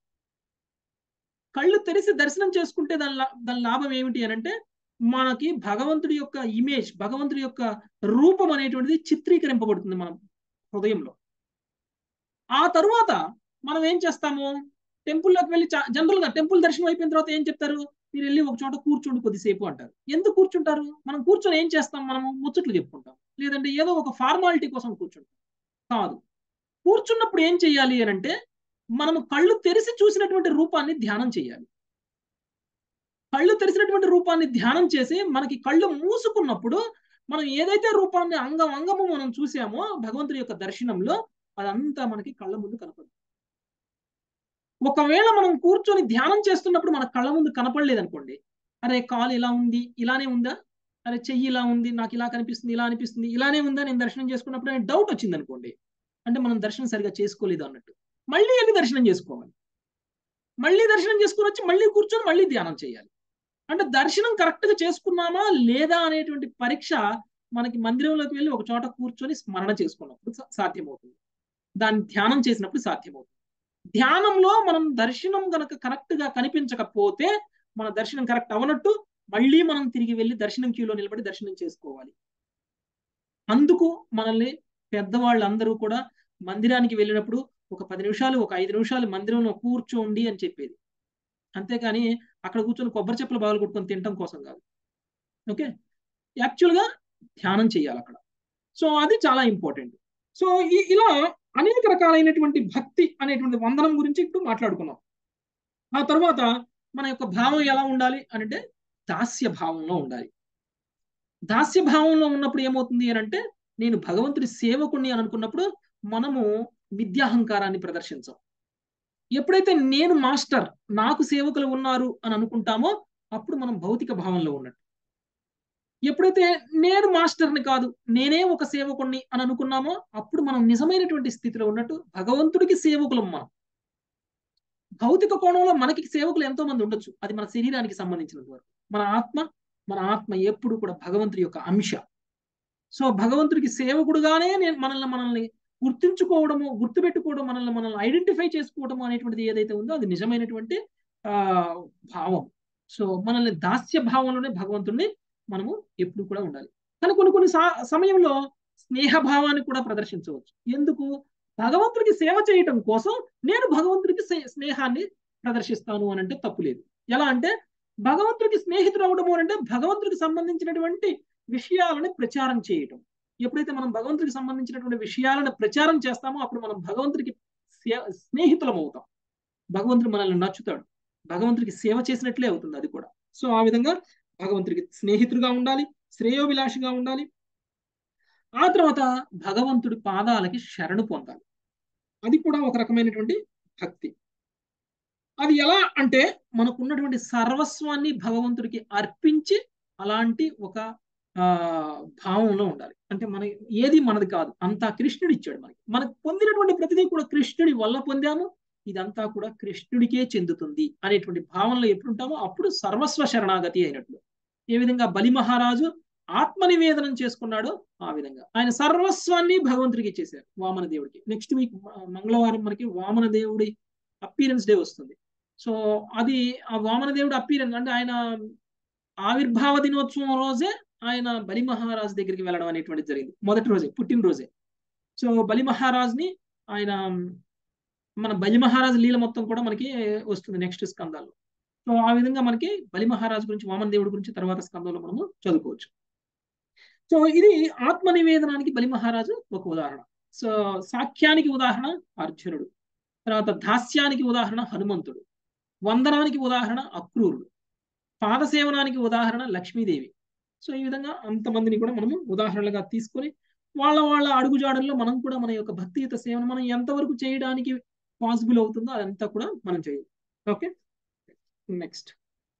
Speaker 1: కళ్ళు తెరిసి దర్శనం చేసుకుంటే దాని లా- దాని లాభం ఏమిటి అని అంటే మనకి భగవంతుడి యొక్క ఇమేజ్ భగవంతుడి యొక్క రూపం అనేటువంటిది చిత్రీకరింపబడుతుంది మన హృదయంలో ఆ తరువాత మనం ఏం చేస్తాము టెంపుల్లోకి వెళ్ళి జనరల్ గా టెంపుల్ దర్శనం అయిపోయిన తర్వాత ఏం చెప్తారు మీరు వెళ్ళి ఒక చోట కూర్చోండి కొద్దిసేపు అంటారు ఎందుకు కూర్చుంటారు మనం కూర్చొని ఏం చేస్తాం మనము ముచ్చట్లు చెప్పుకుంటాం లేదంటే ఏదో ఒక ఫార్మాలిటీ కోసం కూర్చుంటాం కాదు కూర్చున్నప్పుడు ఏం చెయ్యాలి అని అంటే మనము కళ్ళు తెరిసి చూసినటువంటి రూపాన్ని ధ్యానం చేయాలి కళ్ళు తెరిసినటువంటి రూపాన్ని ధ్యానం చేసి మనకి కళ్ళు మూసుకున్నప్పుడు మనం ఏదైతే రూపాన్ని అంగం అంగము మనం చూసామో భగవంతుడి యొక్క దర్శనంలో అదంతా మనకి కళ్ళ ముందు కనపడుతుంది ఒకవేళ మనం కూర్చొని ధ్యానం చేస్తున్నప్పుడు మన కళ్ళ ముందు కనపడలేదు అనుకోండి అరే కాలు ఇలా ఉంది ఇలానే ఉందా అరే చెయ్యి ఇలా ఉంది నాకు ఇలా కనిపిస్తుంది ఇలా అనిపిస్తుంది ఇలానే ఉందా నేను దర్శనం చేసుకున్నప్పుడు అని డౌట్ వచ్చింది అనుకోండి అంటే మనం దర్శనం సరిగా చేసుకోలేదు అన్నట్టు మళ్ళీ వెళ్ళి దర్శనం చేసుకోవాలి మళ్ళీ దర్శనం చేసుకుని వచ్చి మళ్ళీ కూర్చొని మళ్ళీ ధ్యానం చేయాలి అంటే దర్శనం కరెక్ట్ గా చేసుకున్నామా లేదా అనేటువంటి పరీక్ష మనకి మందిరంలోకి వెళ్ళి ఒక చోట కూర్చొని స్మరణ చేసుకున్నప్పుడు సా- సాధ్యమవుతుంది దాన్ని ధ్యానం చేసినప్పుడు సాధ్యమవుతుంది ధ్యానంలో మనం దర్శనం గనక కరెక్ట్ గా కనిపించకపోతే మన దర్శనం కరెక్ట్ అవనట్టు మళ్ళీ మనం తిరిగి వెళ్ళి దర్శనం క్యూలో నిలబడి దర్శనం చేసుకోవాలి అందుకు మనల్ని పెద్దవాళ్ళందరూ కూడా మందిరానికి వెళ్ళినప్పుడు ఒక పది నిమిషాలు ఒక ఐదు నిమిషాలు మందిరంలో కూర్చోండి అని చెప్పేది అంతేకాని అక్కడ కూర్చొని కొబ్బరి చెప్పులు బాగా కొట్టుకొని తినటం కోసం కాదు ఓకే యాక్చువల్గా ధ్యానం చేయాలి అక్కడ సో అది చాలా ఇంపార్టెంట్ సో ఈ ఇలా అనేక రకాలైనటువంటి భక్తి అనేటువంటి వందనం గురించి ఇప్పుడు మాట్లాడుకున్నాం ఆ తర్వాత మన యొక్క భావం ఎలా ఉండాలి అని అంటే దాస్య భావంలో ఉండాలి దాస్య భావంలో ఉన్నప్పుడు ఏమవుతుంది అని అంటే నేను భగవంతుడి సేవకుణ్ణి అని అనుకున్నప్పుడు మనము విద్యాహంకారాన్ని ప్రదర్శించాం ఎప్పుడైతే నేను మాస్టర్ నాకు సేవకులు ఉన్నారు అని అనుకుంటామో అప్పుడు మనం భౌతిక భావంలో ఉన్నట్టు ఎప్పుడైతే నేను మాస్టర్ని కాదు నేనే ఒక సేవకుణ్ణి అని అనుకున్నామో అప్పుడు మనం నిజమైనటువంటి స్థితిలో ఉన్నట్టు భగవంతుడికి సేవకులం మనం భౌతిక కోణంలో మనకి సేవకులు ఎంతో మంది ఉండొచ్చు అది మన శరీరానికి సంబంధించినంత వరకు మన ఆత్మ మన ఆత్మ ఎప్పుడు కూడా భగవంతుడి యొక్క అంశ సో భగవంతుడికి సేవకుడుగానే నేను మనల్ని మనల్ని గుర్తించుకోవడము గుర్తుపెట్టుకోవడం మనల్ని మనల్ని ఐడెంటిఫై చేసుకోవడము అనేటువంటిది ఏదైతే ఉందో అది నిజమైనటువంటి ఆ భావం సో మనల్ని దాస్య భావంలోనే భగవంతుడిని మనము ఎప్పుడు కూడా ఉండాలి కానీ కొన్ని కొన్ని సా- సమయంలో స్నేహ భావాన్ని కూడా ప్రదర్శించవచ్చు ఎందుకు భగవంతుడికి సేవ చేయటం కోసం నేను భగవంతుడికి సే- స్నేహాన్ని ప్రదర్శిస్తాను అని అంటే తప్పు లేదు ఎలా అంటే భగవంతుడికి స్నేహితుడు అవడము అని అంటే భగవంతుడికి సంబంధించినటువంటి విషయాలను ప్రచారం చేయటం ఎప్పుడైతే మనం భగవంతుడికి సంబంధించినటువంటి విషయాలను ప్రచారం చేస్తామో అప్పుడు మనం భగవంతుడికి సే- స్నేహితులం అవుతాం భగవంతుడు మనల్ని నచ్చుతాడు భగవంతుడికి సేవ చేసినట్లే అవుతుంది అది కూడా సో ఆ విధంగా భగవంతుడికి స్నేహితుడిగా ఉండాలి శ్రేయోభిలాషిగా ఉండాలి ఆ తర్వాత భగవంతుడి పాదాలకి శరణు పొందాలి అది కూడా ఒక రకమైనటువంటి భక్తి అది ఎలా అంటే మనకున్నటువంటి సర్వస్వాన్ని భగవంతుడికి అర్పించి అలాంటి ఒక ఆ భావంలో ఉండాలి అంటే మన ఏది మనది కాదు అంతా కృష్ణుడు ఇచ్చాడు మనకి మనకు పొందినటువంటి ప్రతిదీ కూడా కృష్ణుడి వల్ల పొందాము ఇదంతా కూడా కృష్ణుడికే చెందుతుంది అనేటువంటి భావనలో ఎప్పుడు ఉంటామో అప్పుడు సర్వస్వ శరణాగతి అయినట్లు ఏ విధంగా బలి మహారాజు ఆత్మ నివేదనం చేసుకున్నాడో ఆ విధంగా ఆయన సర్వస్వాన్ని భగవంతుడికి ఇచ్చేశారు వామన దేవుడికి నెక్స్ట్ వీక్ మంగళవారం మనకి వామన దేవుడి అపీరెన్స్ డే వస్తుంది సో అది ఆ వామన దేవుడి అపీరెన్స్ అంటే ఆయన ఆవిర్భావ దినోత్సవం రోజే ఆయన బలి మహారాజు దగ్గరికి వెళ్ళడం అనేటువంటిది జరిగింది మొదటి రోజే పుట్టినరోజే సో బలి మహారాజ్ని ఆయన మన బలి మహారాజు లీల మొత్తం కూడా మనకి వస్తుంది నెక్స్ట్ స్కందాల్లో సో ఆ విధంగా మనకి బలి మహారాజు గురించి వామన దేవుడి గురించి తర్వాత స్కందంలో మనము చదువుకోవచ్చు సో ఇది ఆత్మ నివేదనానికి బలి మహారాజు ఒక ఉదాహరణ సో సాఖ్యానికి ఉదాహరణ అర్జునుడు తర్వాత దాస్యానికి ఉదాహరణ హనుమంతుడు వందనానికి ఉదాహరణ అక్రూరుడు పాదసేవనానికి ఉదాహరణ లక్ష్మీదేవి సో ఈ విధంగా అంతమందిని కూడా మనము ఉదాహరణలుగా తీసుకొని వాళ్ళ వాళ్ళ అడుగుజాడల్లో మనం కూడా మన యొక్క భక్తియుత సేవను మనం ఎంతవరకు చేయడానికి పాసిబుల్ అవుతుందో అదంతా కూడా మనం చేయాలి ఓకే నెక్స్ట్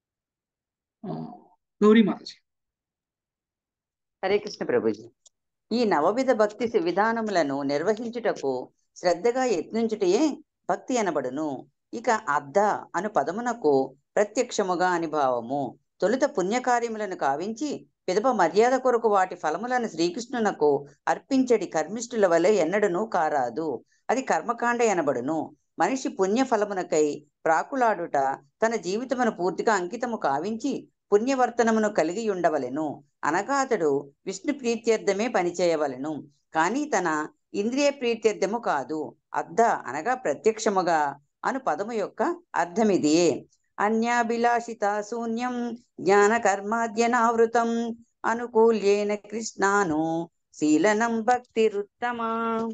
Speaker 1: గౌరీ మాతాజీ
Speaker 4: హరే కృష్ణ ప్రభుజీ ఈ నవవిధ భక్తి విధానములను నిర్వహించుటకు శ్రద్ధగా యత్నించుటయే భక్తి అనబడును ఇక అద్ద అను పదమునకు ప్రత్యక్షముగా అని భావము తొలుత పుణ్యకార్యములను కావించి పిదప మర్యాద కొరకు వాటి ఫలములను శ్రీకృష్ణునకు అర్పించడి కర్మిష్ఠుల వలె ఎన్నడను కారాదు అది కర్మకాండ అనబడును మనిషి పుణ్య ఫలమునకై ప్రాకులాడుట తన జీవితమును పూర్తిగా అంకితము కావించి పుణ్యవర్తనమును కలిగి ఉండవలెను అనగా అతడు విష్ణు ప్రీత్యర్థమే పనిచేయవలెను కానీ తన ఇంద్రియ ప్రీత్యర్థము కాదు అద్ద అనగా ప్రత్యక్షముగా అను పదము యొక్క అర్థమిదియే అన్యాభిలాషిత శూన్యం జ్ఞాన కర్మాద్యనావృతం అనుకూల్యేన కృష్ణాను శీలనం భక్తిరుత్తమా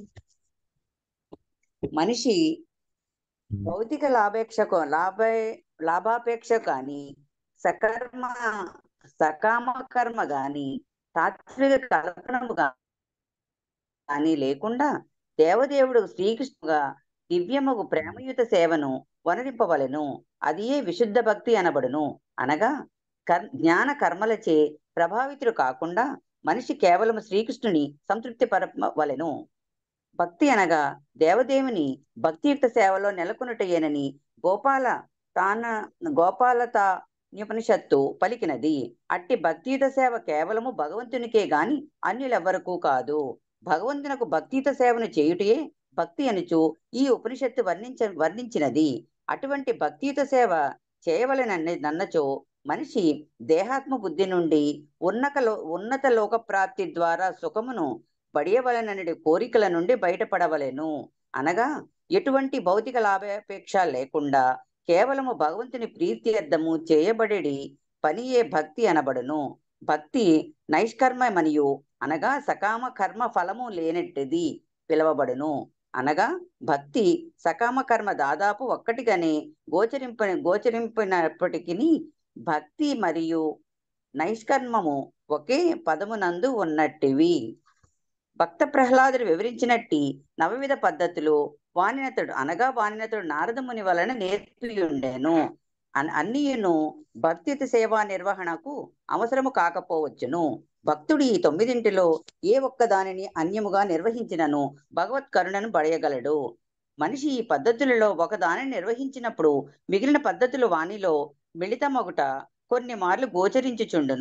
Speaker 4: మనిషి భౌతిక లాభేక్షకు లాభ లాభాపేక్ష కానీ సకర్మ సకామ కర్మ గాని తాత్విక కల్పనము కానీ లేకుండా దేవదేవుడు శ్రీకృష్ణుగా దివ్యమగు ప్రేమయుత సేవను వనరింపవలెను అదియే విశుద్ధ భక్తి అనబడును అనగా కర్ జ్ఞాన కర్మలచే ప్రభావితుడు కాకుండా మనిషి కేవలం శ్రీకృష్ణుని సంతృప్తి పరవలెను భక్తి అనగా దేవదేవుని భక్తియుక్త సేవలో నెలకొనుటయేనని గోపాల తాన గోపాలత ఉపనిషత్తు పలికినది అట్టి భక్తియుత సేవ కేవలము భగవంతునికే గాని అన్యులెవ్వరకు కాదు భగవంతునకు భక్తియుత సేవను చేయుటయే భక్తి అనుచు ఈ ఉపనిషత్తు వర్ణించ వర్ణించినది అటువంటి భక్తియుత సేవ చేయవలనని నన్నచో మనిషి దేహాత్మ బుద్ధి నుండి ఉన్నక లో ఉన్నత లోక ప్రాప్తి ద్వారా సుఖమును పడియవలనని కోరికల నుండి బయటపడవలెను అనగా ఎటువంటి భౌతిక లాభాపేక్ష లేకుండా కేవలము భగవంతుని ప్రీత్యర్థము చేయబడేడి పనియే భక్తి అనబడును భక్తి నైష్కర్మ మరియు అనగా సకామ కర్మ ఫలము లేనట్టిది పిలవబడును అనగా భక్తి సకామ కర్మ దాదాపు ఒక్కటిగానే గోచరింప గోచరింపినప్పటికీ భక్తి మరియు నైష్కర్మము ఒకే పదమునందు ఉన్నట్టివి భక్త ప్రహ్లాదుడు వివరించినట్టి నవవిధ పద్ధతులు వాణినతుడు అనగా వాణినతుడు నారదముని వలన నేర్పియుండెను అన్నియును భక్తియుత సేవా నిర్వహణకు అవసరము కాకపోవచ్చును భక్తుడు ఈ తొమ్మిదింటిలో ఏ ఒక్క దానిని అన్యముగా నిర్వహించినను భగవత్ కరుణను పడయగలడు మనిషి ఈ పద్ధతులలో ఒక దానిని నిర్వహించినప్పుడు మిగిలిన పద్ధతులు వానిలో మిళితమగుట కొన్ని మార్లు గోచరించుచుండును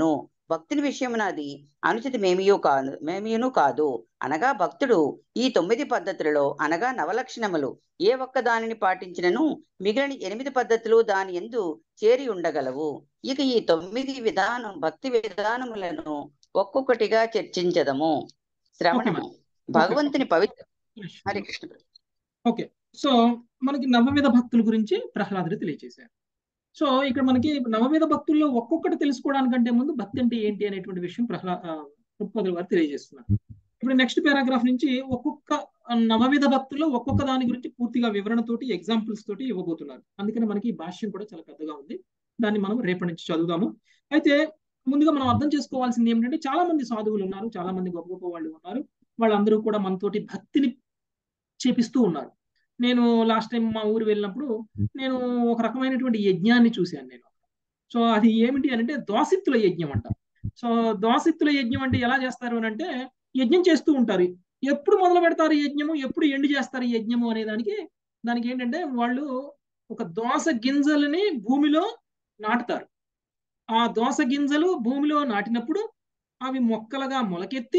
Speaker 4: భక్తుని విషయమునది అనుచితమేమియో కాదు మేమియును కాదు అనగా భక్తుడు ఈ తొమ్మిది పద్ధతులలో అనగా నవలక్షణములు ఏ ఒక్క దానిని పాటించినను మిగిలిన ఎనిమిది పద్ధతులు దాని ఎందు చేరి ఉండగలవు ఇక ఈ తొమ్మిది విధానం భక్తి విధానములను ఒక్కొక్కటిగా చర్చించదము శ్రవణము భగవంతుని పవిత్ర హరే కృష్ణ
Speaker 1: ఓకే సో మనకి నవవిధ భక్తుల గురించి ప్రహ్లాదుడు తెలియజేశారు సో ఇక్కడ మనకి నవవిధ భక్తుల్లో ఒక్కొక్కటి తెలుసుకోవడానికంటే ముందు భక్తి అంటే ఏంటి అనేటువంటి విషయం ప్రహ్లా ప్రభుపదుల వారు తెలియజేస్తున్నారు ఇప్పుడు నెక్స్ట్ పారాగ్రాఫ్ నుంచి ఒక్కొక్క నవవిధ భక్తుల్లో ఒక్కొక్క దాని గురించి పూర్తిగా వివరణతోటి ఎగ్జాంపుల్స్ తోటి ఇవ్వబోతున్నారు అందుకని మనకి ఈ భాష్యం కూడా చాలా పెద్దగా ఉంది దాన్ని మనం రేపటి నుంచి చదువుదాము అయితే ముందుగా మనం అర్థం చేసుకోవాల్సింది ఏమిటంటే చాలా మంది సాధువులు ఉన్నారు చాలా మంది గొప్ప గొప్ప వాళ్ళు ఉన్నారు వాళ్ళందరూ కూడా మనతోటి భక్తిని చేపిస్తూ ఉన్నారు నేను లాస్ట్ టైం మా ఊరు వెళ్ళినప్పుడు నేను ఒక రకమైనటువంటి యజ్ఞాన్ని చూశాను నేను సో అది ఏమిటి అని అంటే దోసిత్తుల యజ్ఞం అంట సో దోసిత్తుల యజ్ఞం అంటే ఎలా చేస్తారు అని అంటే యజ్ఞం చేస్తూ ఉంటారు ఎప్పుడు మొదలు పెడతారు యజ్ఞము ఎప్పుడు ఎండు చేస్తారు యజ్ఞము అనే దానికి దానికి ఏంటంటే వాళ్ళు ఒక దోస గింజలని భూమిలో నాటుతారు ఆ దోస గింజలు భూమిలో నాటినప్పుడు అవి మొక్కలుగా మొలకెత్తి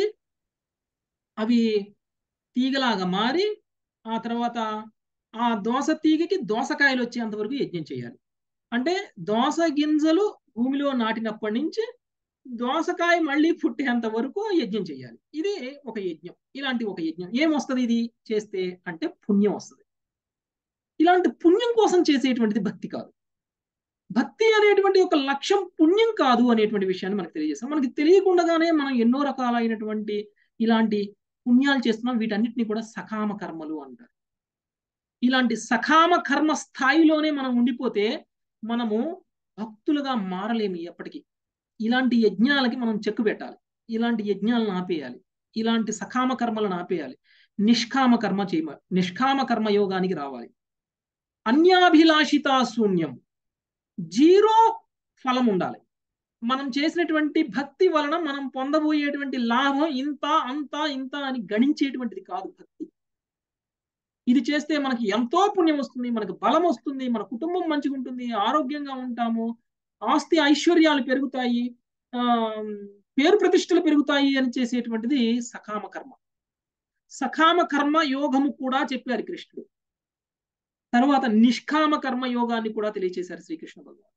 Speaker 1: అవి తీగలాగా మారి ఆ తర్వాత ఆ దోస తీగకి దోసకాయలు వచ్చేంత వరకు యజ్ఞం చేయాలి అంటే దోస గింజలు భూమిలో నాటినప్పటి నుంచి దోసకాయ మళ్ళీ పుట్టేంత వరకు యజ్ఞం చేయాలి ఇది ఒక యజ్ఞం ఇలాంటి ఒక యజ్ఞం ఏమొస్తుంది ఇది చేస్తే అంటే పుణ్యం వస్తుంది ఇలాంటి పుణ్యం కోసం చేసేటువంటిది భక్తి కాదు భక్తి అనేటువంటి ఒక లక్ష్యం పుణ్యం కాదు అనేటువంటి విషయాన్ని మనకు తెలియజేస్తాం మనకి తెలియకుండానే మనం ఎన్నో రకాలైనటువంటి ఇలాంటి పుణ్యాలు చేస్తున్నాం వీటన్నిటిని కూడా సకామ కర్మలు అంటారు ఇలాంటి సకామ కర్మ స్థాయిలోనే మనం ఉండిపోతే మనము భక్తులుగా మారలేము ఎప్పటికీ ఇలాంటి యజ్ఞాలకి మనం చెక్కు పెట్టాలి ఇలాంటి యజ్ఞాలను ఆపేయాలి ఇలాంటి సకామ కర్మలను ఆపేయాలి నిష్కామ కర్మ చేయ నిష్కామ కర్మ యోగానికి రావాలి అన్యాభిలాషిత శూన్యం జీరో ఫలం ఉండాలి మనం చేసినటువంటి భక్తి వలన మనం పొందబోయేటువంటి లాభం ఇంత అంత ఇంత అని గణించేటువంటిది కాదు భక్తి ఇది చేస్తే మనకి ఎంతో పుణ్యం వస్తుంది మనకు బలం వస్తుంది మన కుటుంబం మంచిగా ఉంటుంది ఆరోగ్యంగా ఉంటాము ఆస్తి ఐశ్వర్యాలు పెరుగుతాయి ఆ పేరు ప్రతిష్టలు పెరుగుతాయి అని చేసేటువంటిది సకామ కర్మ సకామ కర్మ యోగము కూడా చెప్పారు కృష్ణుడు తర్వాత నిష్కామ కర్మ యోగాన్ని కూడా తెలియచేశారు శ్రీకృష్ణ భగవాన్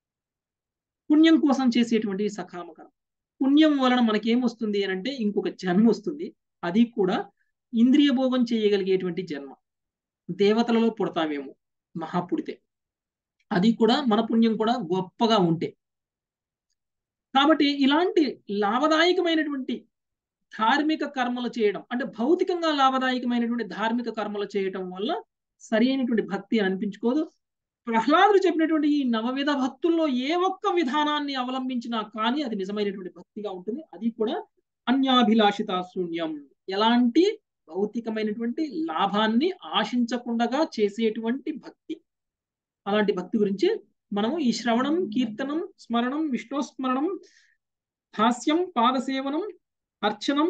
Speaker 1: పుణ్యం కోసం చేసేటువంటి సకామ కర్మ పుణ్యం వలన మనకేమొస్తుంది అని అంటే ఇంకొక జన్మ వస్తుంది అది కూడా ఇంద్రియ భోగం చేయగలిగేటువంటి జన్మ దేవతలలో పుడతామేమో మహా పుడితే అది కూడా మన పుణ్యం కూడా గొప్పగా ఉంటే కాబట్టి ఇలాంటి లాభదాయకమైనటువంటి ధార్మిక కర్మలు చేయడం అంటే భౌతికంగా లాభదాయకమైనటువంటి ధార్మిక కర్మలు చేయటం వల్ల సరి అయినటువంటి భక్తి అని అనిపించుకోదు ప్రహ్లాదుడు చెప్పినటువంటి ఈ నవవిధ భక్తుల్లో ఏ ఒక్క విధానాన్ని అవలంబించినా కానీ అది నిజమైనటువంటి భక్తిగా ఉంటుంది అది కూడా అన్యాభిలాషిత శూన్యం ఎలాంటి భౌతికమైనటువంటి లాభాన్ని ఆశించకుండా చేసేటువంటి భక్తి అలాంటి భక్తి గురించి మనము ఈ శ్రవణం కీర్తనం స్మరణం విష్ణుస్మరణం హాస్యం పాదసేవనం అర్చనం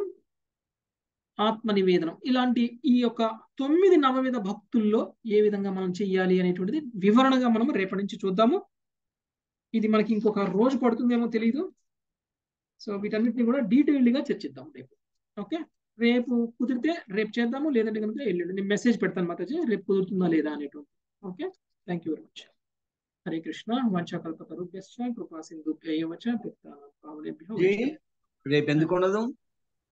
Speaker 1: ఆత్మ నివేదనం ఇలాంటి ఈ యొక్క తొమ్మిది నవవిధ భక్తుల్లో ఏ విధంగా మనం చెయ్యాలి అనేటువంటిది వివరణగా మనం రేపటి నుంచి చూద్దాము ఇది మనకి ఇంకొక రోజు పడుతుందేమో తెలియదు సో వీటన్నిటిని కూడా డీటెయిల్డ్ గా చర్చిద్దాం రేపు ఓకే రేపు కుదిరితే రేపు చేద్దాము లేదంటే కనుక ఎల్లుండి నేను మెసేజ్ పెడతాను మాతాజీ రేపు కుదురుతుందా లేదా అనేటువంటి okay thank you very much Hare Krishna వంచకల్పతరుభ్యశ్చ కృపా సింధుభ్యవ చ పావనేభ్యో
Speaker 3: రేపు ఎందుకు ఉండదు